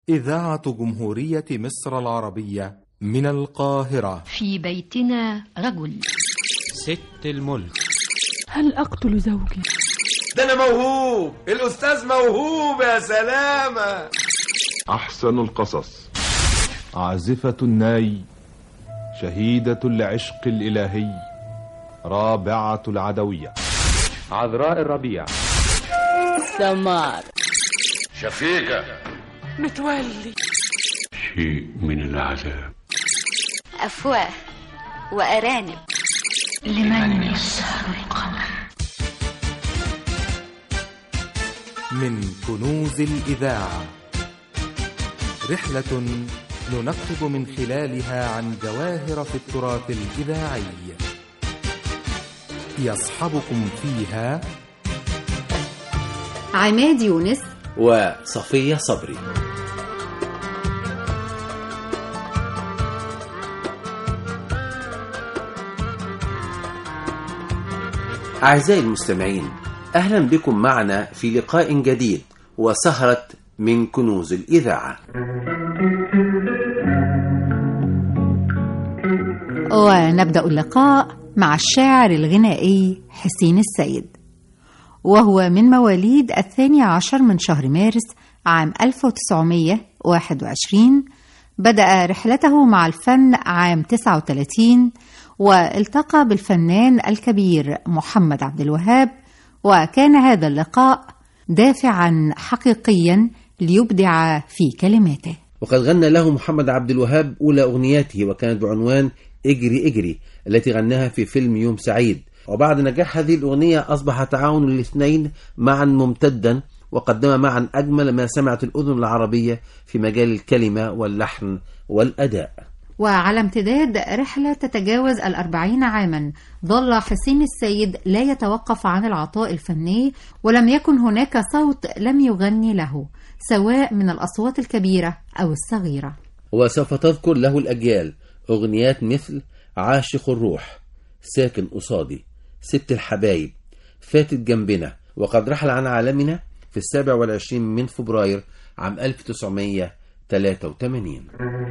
إذاعة جمهورية مصر العربية من القاهرة في بيتنا رجل ست الملك هل أقتل زوجي؟ ده أنا موهوب الأستاذ موهوب يا سلامة أحسن القصص عازفة الناي شهيدة العشق الإلهي رابعة العدوية عذراء الربيع سمار شفيقة متولي شيء من العذاب أفواه وأرانب لمن يسهر القمر من كنوز الإذاعة رحلة ننقب من خلالها عن جواهر في التراث الإذاعي يصحبكم فيها عماد يونس وصفية صبري أعزائي المستمعين أهلا بكم معنا في لقاء جديد وسهرة من كنوز الإذاعة ونبدأ اللقاء مع الشاعر الغنائي حسين السيد وهو من مواليد الثاني عشر من شهر مارس عام 1921 بدأ رحلته مع الفن عام 39 والتقى بالفنان الكبير محمد عبد الوهاب وكان هذا اللقاء دافعا حقيقيا ليبدع في كلماته وقد غنى له محمد عبد الوهاب أولى أغنياته وكانت بعنوان اجري اجري التي غناها في فيلم يوم سعيد وبعد نجاح هذه الأغنية أصبح تعاون الاثنين معا ممتدا وقدم معا أجمل ما سمعت الأذن العربية في مجال الكلمة واللحن والأداء وعلى امتداد رحلة تتجاوز الأربعين عاما ظل حسين السيد لا يتوقف عن العطاء الفني ولم يكن هناك صوت لم يغني له سواء من الأصوات الكبيرة أو الصغيرة وسوف تذكر له الأجيال أغنيات مثل عاشق الروح ساكن قصادي ست الحبايب فاتت جنبنا وقد رحل عن عالمنا في السابع والعشرين من فبراير عام 1983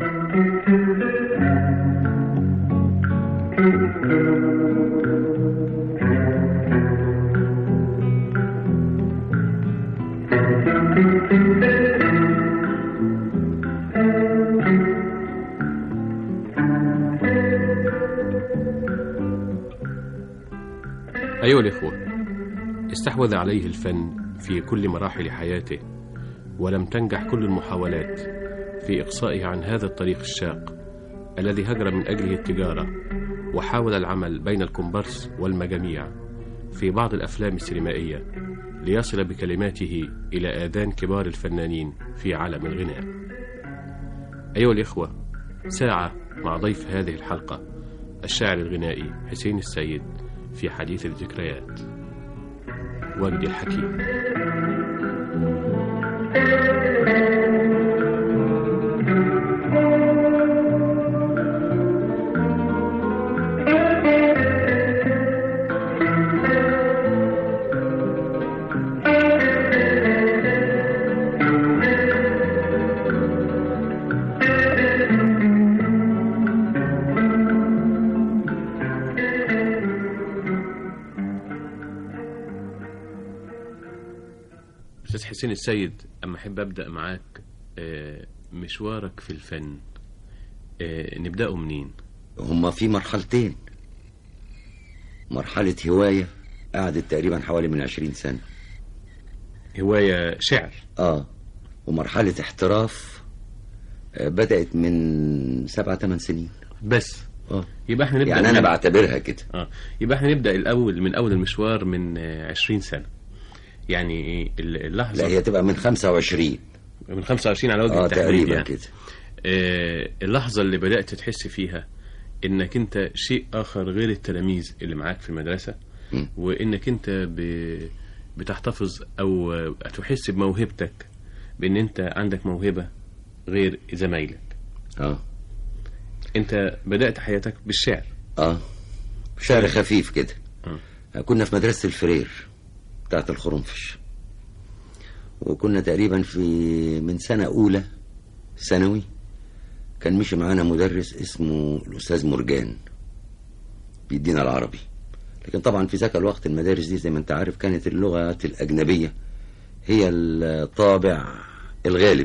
أيها الإخوة استحوذ عليه الفن في كل مراحل حياته ولم تنجح كل المحاولات في إقصائه عن هذا الطريق الشاق الذي هجر من أجله التجارة وحاول العمل بين الكومبارس والمجاميع في بعض الأفلام السينمائية ليصل بكلماته إلى آذان كبار الفنانين في عالم الغناء أيها الإخوة ساعة مع ضيف هذه الحلقة الشاعر الغنائي حسين السيد في حديث الذكريات وجدي الحكيم أستاذ حسين السيد أما أحب أبدأ معاك آه، مشوارك في الفن آه، نبدأه منين؟ هما في مرحلتين مرحلة هواية قعدت تقريبا حوالي من عشرين سنة هواية شعر اه ومرحلة احتراف آه، بدأت من سبعة ثمان سنين بس اه يبقى احنا نبدأ يعني أنا من- بعتبرها كده اه يبقى احنا نبدأ الأول من أول المشوار من آه، 20 سنة يعني إيه ال- اللحظة لا هي تبقى من خمسة وعشرين من 25 على وجه اه التحديد تقريبا يعني. كده آه، اللحظة اللي بدأت تحس فيها انك انت شيء اخر غير التلاميذ اللي معاك في المدرسة م. وانك انت ب... بتحتفظ او آه، تحس بموهبتك بان انت عندك موهبة غير زمايلك اه انت بدأت حياتك بالشعر اه شعر خفيف كده آه. كنا في مدرسة الفرير بتاعت الخرنفش وكنا تقريبا في من سنة أولى ثانوي كان مشي معانا مدرس اسمه الأستاذ مرجان بيدينا العربي لكن طبعا في ذاك الوقت المدارس دي زي ما انت عارف كانت اللغات الأجنبية هي الطابع الغالب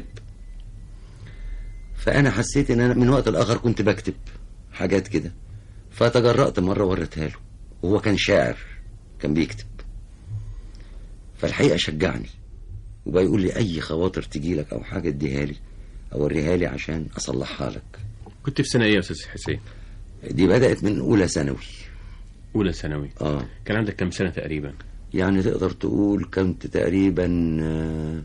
فأنا حسيت إن أنا من وقت لآخر كنت بكتب حاجات كده فتجرأت مرة وريتها له وهو كان شاعر كان بيكتب فالحقيقة شجعني وبقى يقول لي أي خواطر تجي لك أو حاجة اديها لي أوريها لي عشان أصلحها لك كنت في سنة إيه يا أستاذ حسين؟ دي بدأت من أولى ثانوي أولى ثانوي آه كان عندك كم سنة تقريبا؟ يعني تقدر تقول كنت تقريبا آه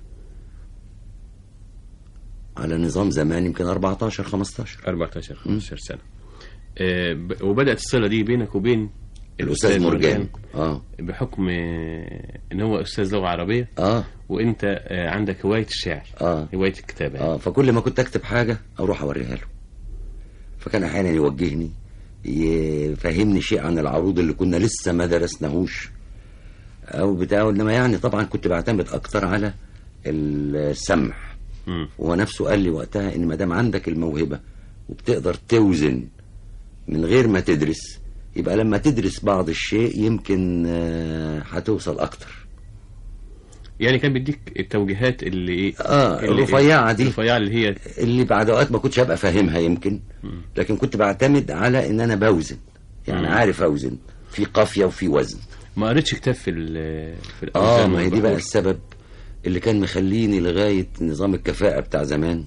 على نظام زمان يمكن 14 15 14 15 سنة آه ب- وبدأت الصلة دي بينك وبين الأستاذ مرجان اه بحكم آه، ان هو استاذ لغه عربيه اه وانت آه، عندك هوايه الشعر اه هوايه الكتابه اه فكل ما كنت اكتب حاجه اروح اوريها له فكان احيانا يوجهني يفهمني شيء عن العروض اللي كنا لسه ما درسناهوش او بتاع انما يعني طبعا كنت بعتمد اكتر على السمع مم. وهو نفسه قال لي وقتها ان ما دام عندك الموهبه وبتقدر توزن من غير ما تدرس يبقى لما تدرس بعض الشيء يمكن آه، هتوصل اكتر يعني كان بيديك التوجيهات اللي ايه اه اللي الرفيعه دي الرفيعه اللي هي اللي بعد اوقات ما كنتش هبقى فاهمها يمكن لكن كنت بعتمد على ان انا بوزن يعني مم. عارف اوزن في قافيه وفي وزن ما قريتش كتاب في ال- في اه الأوزان ما هي دي بقى والبحور. السبب اللي كان مخليني لغايه نظام الكفاءه بتاع زمان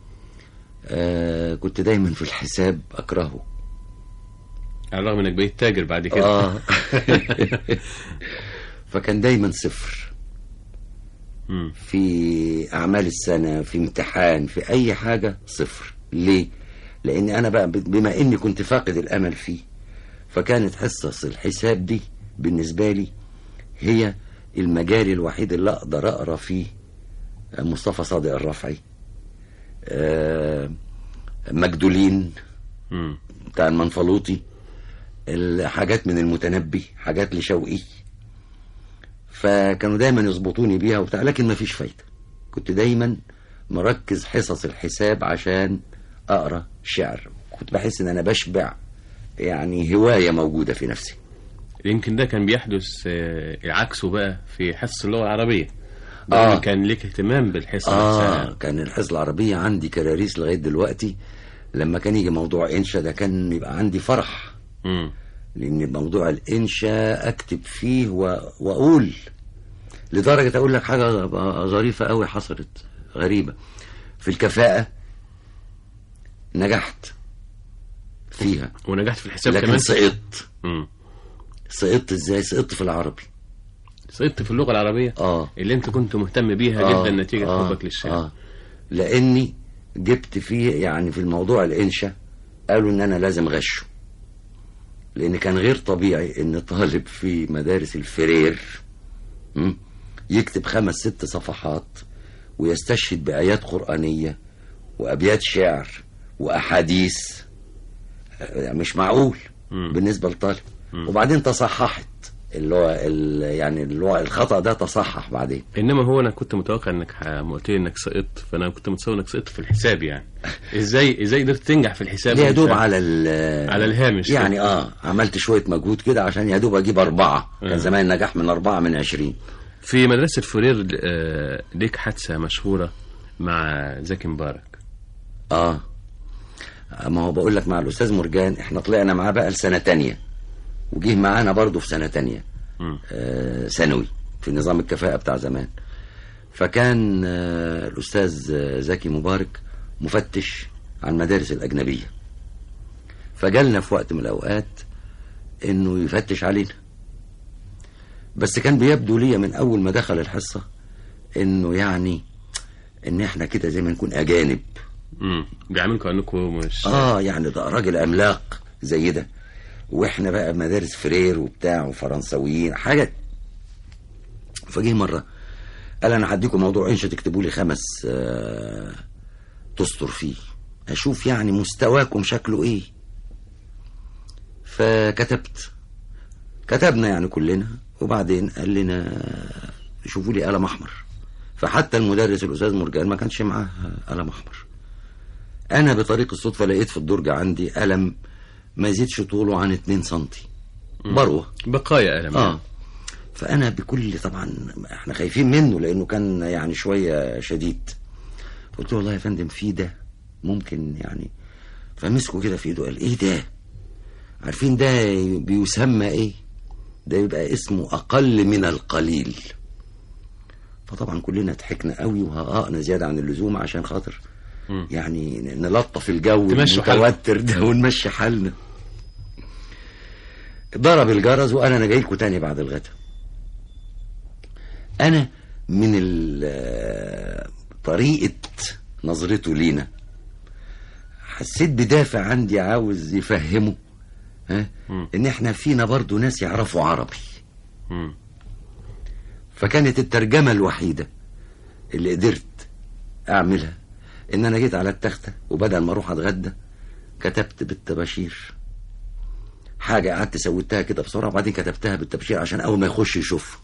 آه كنت دايما في الحساب اكرهه على الرغم انك بقيت تاجر بعد كده اه فكان دايما صفر مم. في اعمال السنه في امتحان في اي حاجه صفر ليه لان انا بقى بما اني كنت فاقد الامل فيه فكانت حصص الحساب دي بالنسبه لي هي المجال الوحيد اللي اقدر اقرا فيه مصطفى صادق الرفعي آه، مجدولين مم. بتاع المنفلوطي الحاجات من المتنبي حاجات لشوقي فكانوا دايما يظبطوني بيها وبتاع لكن ما فيش فايده كنت دايما مركز حصص الحساب عشان اقرا شعر كنت بحس ان انا بشبع يعني هوايه موجوده في نفسي يمكن ده كان بيحدث آه، عكسه بقى في حصص اللغه العربيه آه. آه. كان ليك اهتمام بالحصه اه نفسها كان الحصه العربيه عندي كراريس لغايه دلوقتي لما كان يجي موضوع انشا ده كان يبقى عندي فرح مم. لان موضوع الانشاء اكتب فيه و... واقول لدرجه اقول لك حاجه ظريفه قوي حصلت غريبه في الكفاءه نجحت فيها ونجحت في الحساب لكن كمان سقطت مم. سقطت ازاي سقطت في العربي سقطت في اللغه العربيه اه اللي انت كنت مهتم بيها آه، جدا نتيجه آه، حبك للشعر آه. لاني جبت فيه يعني في الموضوع الانشاء قالوا ان انا لازم غشه لان كان غير طبيعي ان طالب في مدارس الفرير م? يكتب خمس ست صفحات ويستشهد بايات قرانيه وابيات شعر واحاديث آه، مش معقول مم. بالنسبه لطالب وبعدين تصححت اللي هو ال- يعني اللي هو الخطا ده تصحح بعدين انما هو انا كنت متوقع انك ح- ما قلت لي انك سقطت فانا كنت متصور انك سقطت في الحساب يعني ازاي ازاي قدرت تنجح في الحساب يا دوب وأنت- على ال- على الهامش يعني اه عملت شويه مجهود كده عشان يا دوب اجيب اربعه آه. كان زمان نجاح من اربعه من عشرين في مدرسه فرير آه، ليك حادثه مشهوره مع زكي مبارك اه ما هو بقول لك مع الاستاذ مرجان احنا طلعنا معاه بقى لسنه تانية وجه معانا برضه في سنه تانية مم. آه، ثانوي في نظام الكفاءه بتاع زمان فكان آه، الاستاذ آه، زكي مبارك مفتش على المدارس الاجنبيه فجالنا في وقت من الاوقات انه يفتش علينا بس كان بيبدو لي من اول ما دخل الحصه انه يعني ان احنا كده زي ما نكون اجانب امم بيعاملكم انكم مش اه يعني ده راجل عملاق زي ده واحنا بقى مدارس فرير وبتاع وفرنساويين حاجه فجه مره قال انا هديكم موضوع انشا تكتبوا لي خمس آه تسطر فيه اشوف يعني مستواكم شكله ايه فكتبت كتبنا يعني كلنا وبعدين قال لنا شوفوا لي قلم احمر فحتى المدرس الاستاذ مرجان ما كانش معاه قلم احمر انا بطريق الصدفه لقيت في الدرج عندي قلم ما يزيدش طوله عن 2 سنتي بروه بقايا قلم اه فانا بكل طبعا احنا خايفين منه لانه كان يعني شويه شديد قلت له والله يا فندم في ده ممكن يعني فمسكه كده في ايده قال ايه ده عارفين ده بيسمى ايه ده يبقى اسمه اقل من القليل فطبعا كلنا ضحكنا قوي وهققنا زياده عن اللزوم عشان خاطر يعني نلطف الجو تمشوا حالكم. المتوتر ده ونمشي حالنا ضرب الجرس وانا انا جاي لكم تاني بعد الغدا انا من ال- طريقه نظرته لينا حسيت بدافع عندي عاوز يفهمه ها ان احنا فينا برضو ناس يعرفوا عربي مم. فكانت الترجمة الوحيدة اللي قدرت أعملها إن أنا جيت على التختة وبدل ما أروح أتغدى كتبت بالطباشير حاجة قعدت سويتها كده بسرعة وبعدين كتبتها بالطباشير عشان أول ما يخش يشوف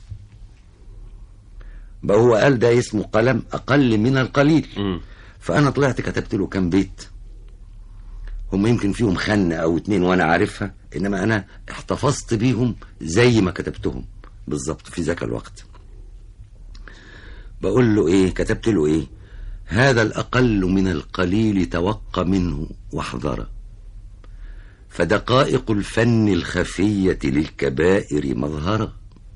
بقى هو قال ده اسمه قلم أقل من القليل فأنا طلعت كتبت له كام بيت هم يمكن فيهم خنة أو اتنين وأنا عارفها إنما أنا احتفظت بيهم زي ما كتبتهم بالظبط في ذاك الوقت بقول له ايه كتبت له ايه هذا الاقل من القليل توق منه واحذر فدقائق الفن الخفيه للكبائر مظهره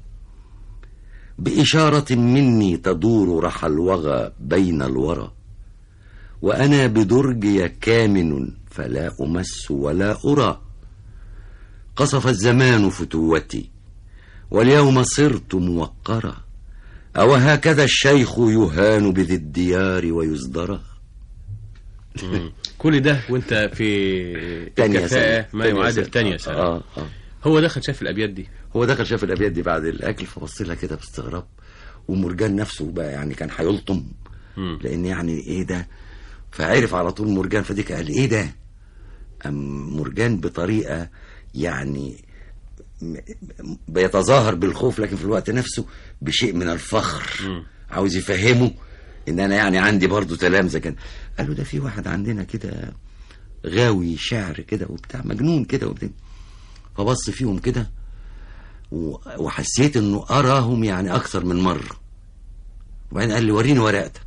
باشاره مني تدور رحى الوغى بين الورى وانا بدرجي كامن فلا امس ولا ارى قصف الزمان فتوتي واليوم صرت موقرا أو هكذا الشيخ يهان بذي الديار ويزدرى مم. كل ده وانت في تانية الكفاءة سنة. ما تانية يعادل سنة. تانية سنة آه آه. هو دخل شاف الأبيات دي هو دخل شاف الأبيات دي بعد الأكل فبص لها كده باستغراب ومرجان نفسه بقى يعني كان هيلطم مم. لأن يعني إيه ده فعرف على طول مرجان فديك قال إيه ده أم مرجان بطريقة يعني م- بيتظاهر بالخوف لكن في الوقت نفسه بشيء من الفخر عاوز يفهمه ان انا يعني عندي برضه تلامذه كده قال له ده في واحد عندنا كده غاوي شعر كده وبتاع مجنون كده وبتاع فبص فيهم كده و- وحسيت انه اراهم يعني اكثر من مره وبعدين قال لي وريني ورقتك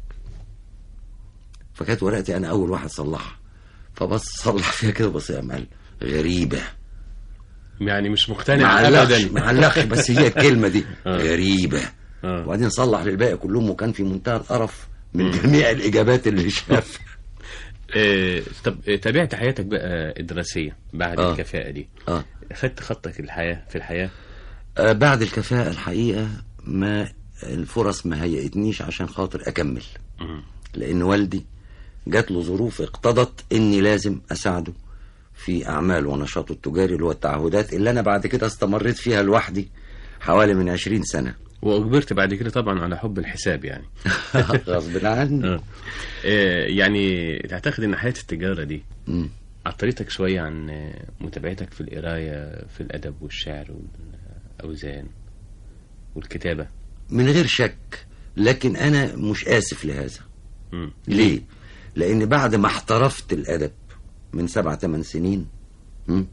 فكانت ورقتي انا اول واحد صلحها فبص صلح فيها كده بص يا قال غريبه يعني مش مقتنع معلقش أبدا معلقش بس هي الكلمة دي آه. غريبة آه. وبعدين صلح للباقي كلهم وكان في منتهى القرف من جميع الإجابات اللي شافها آه، طب آه، تابعت حياتك بقى الدراسية بعد آه. الكفاءة دي آه. خدت خطك الحياة في الحياة آه، بعد الكفاءة الحقيقة ما الفرص ما هيئتنيش عشان خاطر أكمل لأن والدي جات له ظروف اقتضت إني لازم أساعده في أعمال ونشاطه التجاري اللي هو التعهدات اللي أنا بعد كده استمريت فيها لوحدي حوالي من عشرين سنة وأجبرت بعد كده طبعا على حب الحساب يعني غصب عني آه. آه، يعني تعتقد ان حياة التجارة دي مم. عطرتك شوية عن آه، متابعتك في القراية في الأدب والشعر والأوزان والكتابة من غير شك لكن انا مش اسف لهذا مم. ليه لان بعد ما احترفت الادب من سبع ثمان سنين مم،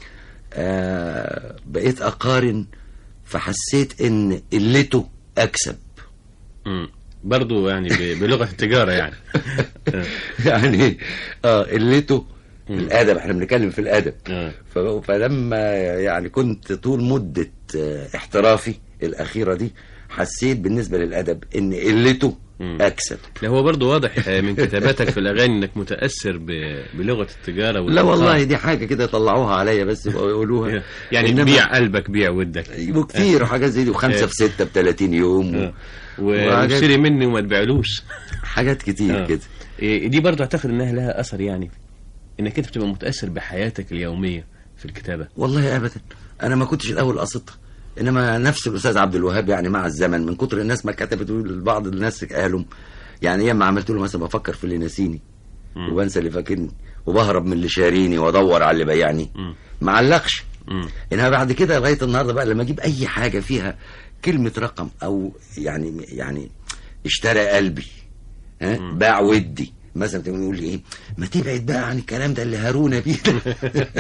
آه بقيت اقارن فحسيت ان قلته اكسب مم. برضو يعني ب- بلغة التجارة يعني آه. يعني اه قلته الادب احنا بنتكلم في الادب آه. ف- فلما يعني كنت طول مدة آه، احترافي الأخيرة دي حسيت بالنسبة للأدب إن قلته أكسب لا هو برضو واضح آه، من كتاباتك في الأغاني إنك متأثر ب- بلغة التجارة لا والإلقاء. والله دي حاجة كده طلعوها عليا بس ويقولوها يعني إنما- بيع قلبك بيع ودك وكتير وحاجات زي دي وخمسة في ستة ب 30 يوم و... آه. واشتري مني وما تبيعلوش حاجات كتير آه. كده إيه، دي برضو اعتقد انها لها اثر يعني انك انت بتبقى متاثر بحياتك اليوميه في الكتابه والله ابدا انا ما كنتش الاول قصدها انما نفس الاستاذ عبد الوهاب يعني مع الزمن من كتر الناس ما كتبت بعض الناس قالوا يعني ايام ما عملت له مثلا بفكر في اللي ناسيني وبنسى اللي فاكرني وبهرب من اللي شاريني وادور على اللي بايعني ما علقش انما بعد كده لغايه النهارده بقى لما اجيب اي حاجه فيها كلمه رقم او يعني يعني اشترى قلبي ها باع ودي مثلا تقول يقول لي ايه ما تبعد بقى عن الكلام ده اللي هارونا بيه ده.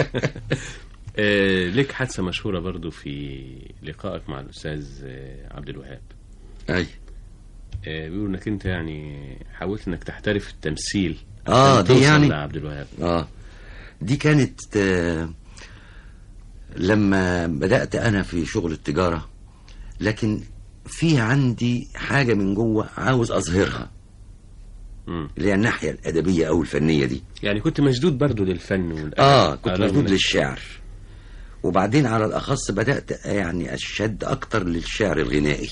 آه لك حادثة مشهورة برضو في لقائك مع الأستاذ آه، عبد الوهاب اي آه بيقولوا انك انت يعني حاولت انك تحترف التمثيل اه عشان دي توصل يعني لعبد الوهاب اه دي كانت آه لما بدأت أنا في شغل التجارة لكن في عندي حاجة من جوه عاوز أظهرها مم. اللي هي الناحية الأدبية أو الفنية دي يعني كنت مشدود برضو للفن والأدب آه كنت رغم مشدود إنك- للشعر وبعدين على الأخص بدأت يعني أشد أكتر للشعر الغنائي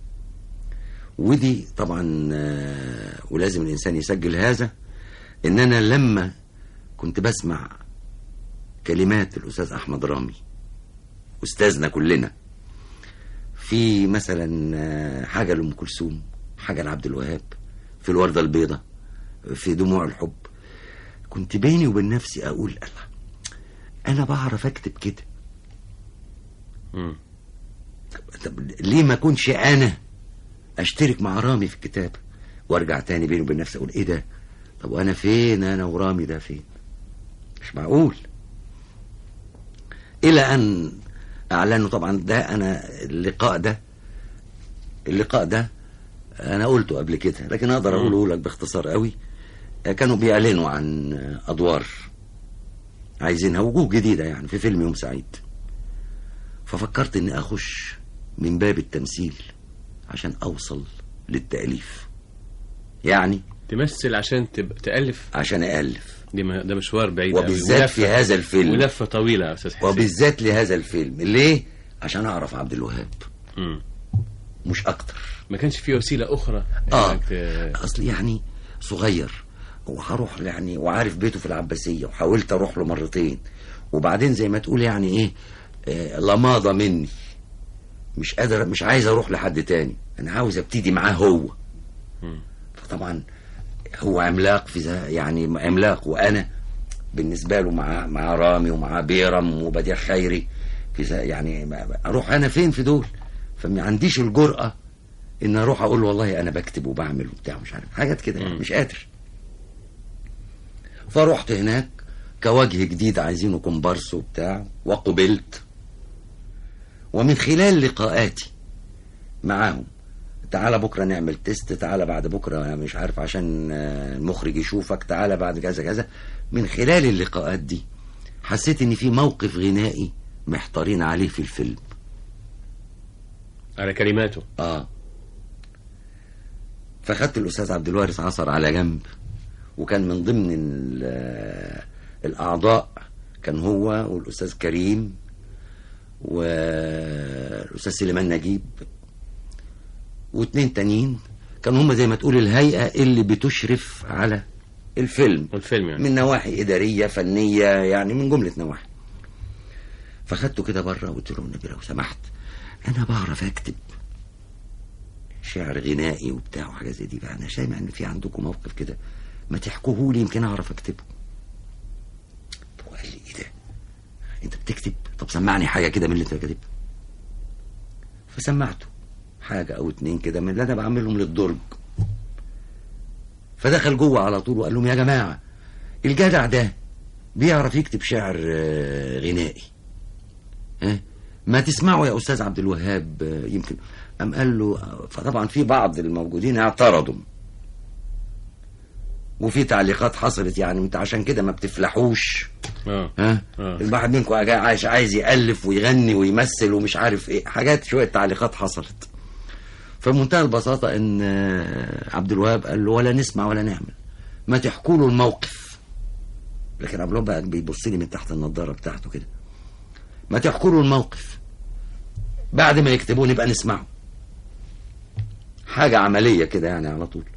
ودي طبعا آه، ولازم الإنسان يسجل هذا إن أنا لما كنت بسمع كلمات الأستاذ أحمد رامي أستاذنا كلنا في مثلا آه، حاجة لأم كلثوم حاجة لعبد الوهاب في الوردة البيضاء في دموع الحب كنت بيني وبين نفسي أقول الله أنا بعرف أكتب كده مم. طب ليه ما اكونش انا اشترك مع رامي في الكتابه وارجع تاني بيني وبين نفسي اقول ايه ده طب وانا فين انا ورامي ده فين مش معقول الى ان اعلنوا طبعا ده انا اللقاء ده اللقاء ده انا قلته قبل كده لكن اقدر اقوله لك باختصار قوي كانوا بيعلنوا عن ادوار عايزينها وجوه جديده يعني في فيلم يوم سعيد ففكرت اني اخش من باب التمثيل عشان اوصل للتأليف يعني تمثل عشان تب... تألف عشان ألف دي ما... ده مشوار بعيد أوي. وبالذات ولفة- في هذا الفيلم ولفة طويلة يا أستاذ حسين وبالذات لهذا الفيلم ليه عشان اعرف عبد الوهاب مم. مش اكتر ما كانش في وسيلة أخرى اه إنك ت- اصل يعني صغير وهروح يعني وعارف بيته في العباسيه وحاولت اروح له مرتين وبعدين زي ما تقول يعني ايه آه لماضه مني مش قادر مش عايز اروح لحد تاني انا عاوز ابتدي معاه هو مم. فطبعا هو عملاق في ذا- يعني عملاق وانا بالنسبه له مع مع رامي ومع بيرم وبديع خيري في ذا- يعني ما- اروح انا فين في دول فما عنديش الجرأة ان اروح اقول له والله انا بكتب وبعمل وبتاع مش عارف حاجات كده يعني مش قادر فرحت هناك كوجه جديد عايزينه كومبارس وبتاع وقبلت ومن خلال لقاءاتي معاهم تعالى بكره نعمل تيست تعالى بعد بكره أنا مش عارف عشان آه، المخرج يشوفك تعالى بعد كذا كذا من خلال اللقاءات دي حسيت ان في موقف غنائي محتارين عليه في الفيلم على كلماته اه فخدت الاستاذ عبد الوارث عصر على جنب وكان من ضمن ال- الاعضاء كان هو والاستاذ كريم والاستاذ سليمان نجيب واتنين تانيين كانوا هم زي ما تقول الهيئه اللي بتشرف على الفيلم الفيلم يعني من نواحي اداريه فنيه يعني من جمله نواحي فخدته كده بره وقلت له النبي لو سمحت انا بعرف اكتب شعر غنائي وبتاع وحاجه زي دي بقى انا سامع ان في عندكم موقف كده ما تحكوه لي يمكن اعرف اكتبه هو قال لي ايه ده انت بتكتب طب سمعني حاجه كده من اللي انت كاتبه فسمعته حاجه او اتنين كده من اللي انا بعملهم للدرج فدخل جوه على طول وقال لهم يا جماعه الجدع ده بيعرف يكتب شعر آه، غنائي ها ما تسمعوا يا استاذ عبد الوهاب آه، يمكن قام قال له فطبعا في بعض الموجودين اعترضوا وفي تعليقات حصلت يعني انت عشان كده ما بتفلحوش اه ها آه. الواحد منكم عايز عايز يالف ويغني ويمثل ومش عارف ايه حاجات شويه تعليقات حصلت فمنتهى البساطه ان آه، عبد الوهاب قال له ولا نسمع ولا نعمل ما تحكوا له الموقف لكن عبد الوهاب بقى بيبص لي من تحت النضاره بتاعته كده ما تحكوا له الموقف بعد ما يكتبوه نبقى نسمعه حاجه عمليه كده يعني على طول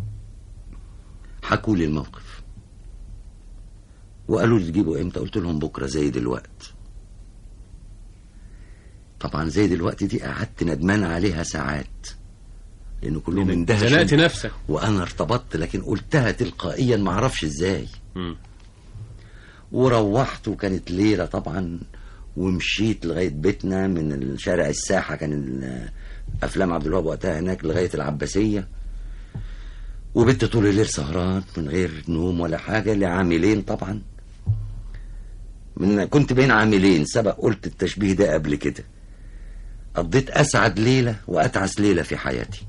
حكوا لي الموقف وقالوا لي تجيبوا امتى قلت لهم بكره زي دلوقت طبعا زي دلوقتي دي قعدت ندمان عليها ساعات لان كلهم اندهشوا زنقت نفسك وانا ارتبطت لكن قلتها تلقائيا ما اعرفش ازاي مم. وروحت وكانت ليله طبعا ومشيت لغايه بيتنا من شارع الساحه كان ال- افلام عبد الوهاب وقتها هناك لغايه العباسيه وبت طول الليل سهران من غير نوم ولا حاجة لعاملين طبعا من كنت بين عاملين سبق قلت التشبيه ده قبل كده قضيت أسعد ليلة وأتعس ليلة في حياتي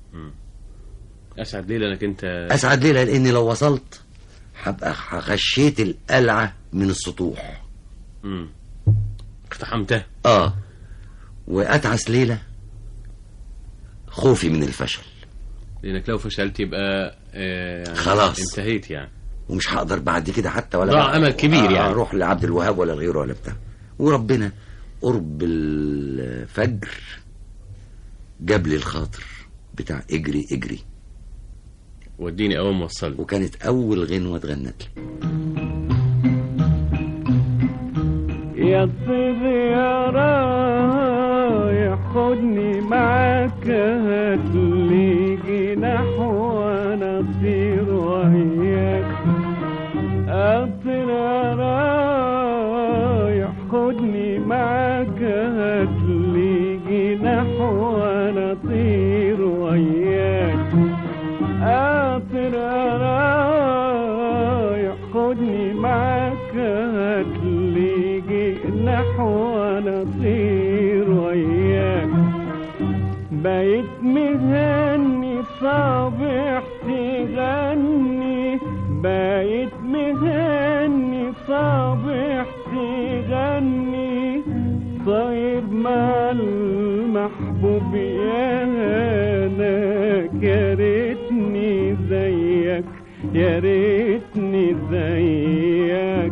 اسعد ليله انك انت أسعد ليلة لأني لو وصلت هبقى خشيت القلعة من السطوح مم. اقتحمتها آه وأتعس ليلة خوفي من الفشل لانك لو فشلت يبقى آه يعني خلاص. انتهيت يعني ومش هقدر بعد كده حتى ولا ضاع بقى أمل كبير يعني. اروح لعبد الوهاب ولا غيره ولا بتاع وربنا قرب الفجر جاب لي الخاطر بتاع اجري اجري وديني اول وصلني وكانت اول غنوه اتغنت لي يا طيب يا رايح خدني معاك هاتلي جناح وانا اطير وياك اطير يا رايح خدني معاك هاتلي جناح وانا اطير وياك اطير يا رايح خدني معاك هاتلي جناح وانا اطير وياك بقيت مهني صابح تغني بقيت مهني صابح تغني طير مع المحبوب يا هناك يا ريتني زيك يا ريتني زيك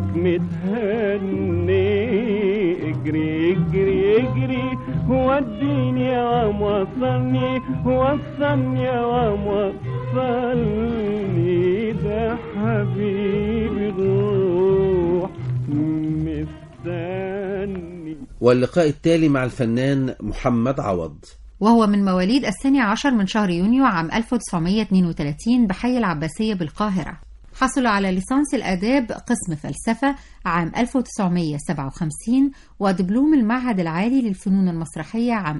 متهني اجري اجري اجري وديني يا وام وصلني وصلني يا وام وصلني ده حبيبي الروح مستني واللقاء التالي مع الفنان محمد عوض وهو من مواليد الثاني عشر من شهر يونيو عام 1932 بحي العباسية بالقاهرة حصل على ليسانس الآداب قسم فلسفة عام 1957 ودبلوم المعهد العالي للفنون المسرحية عام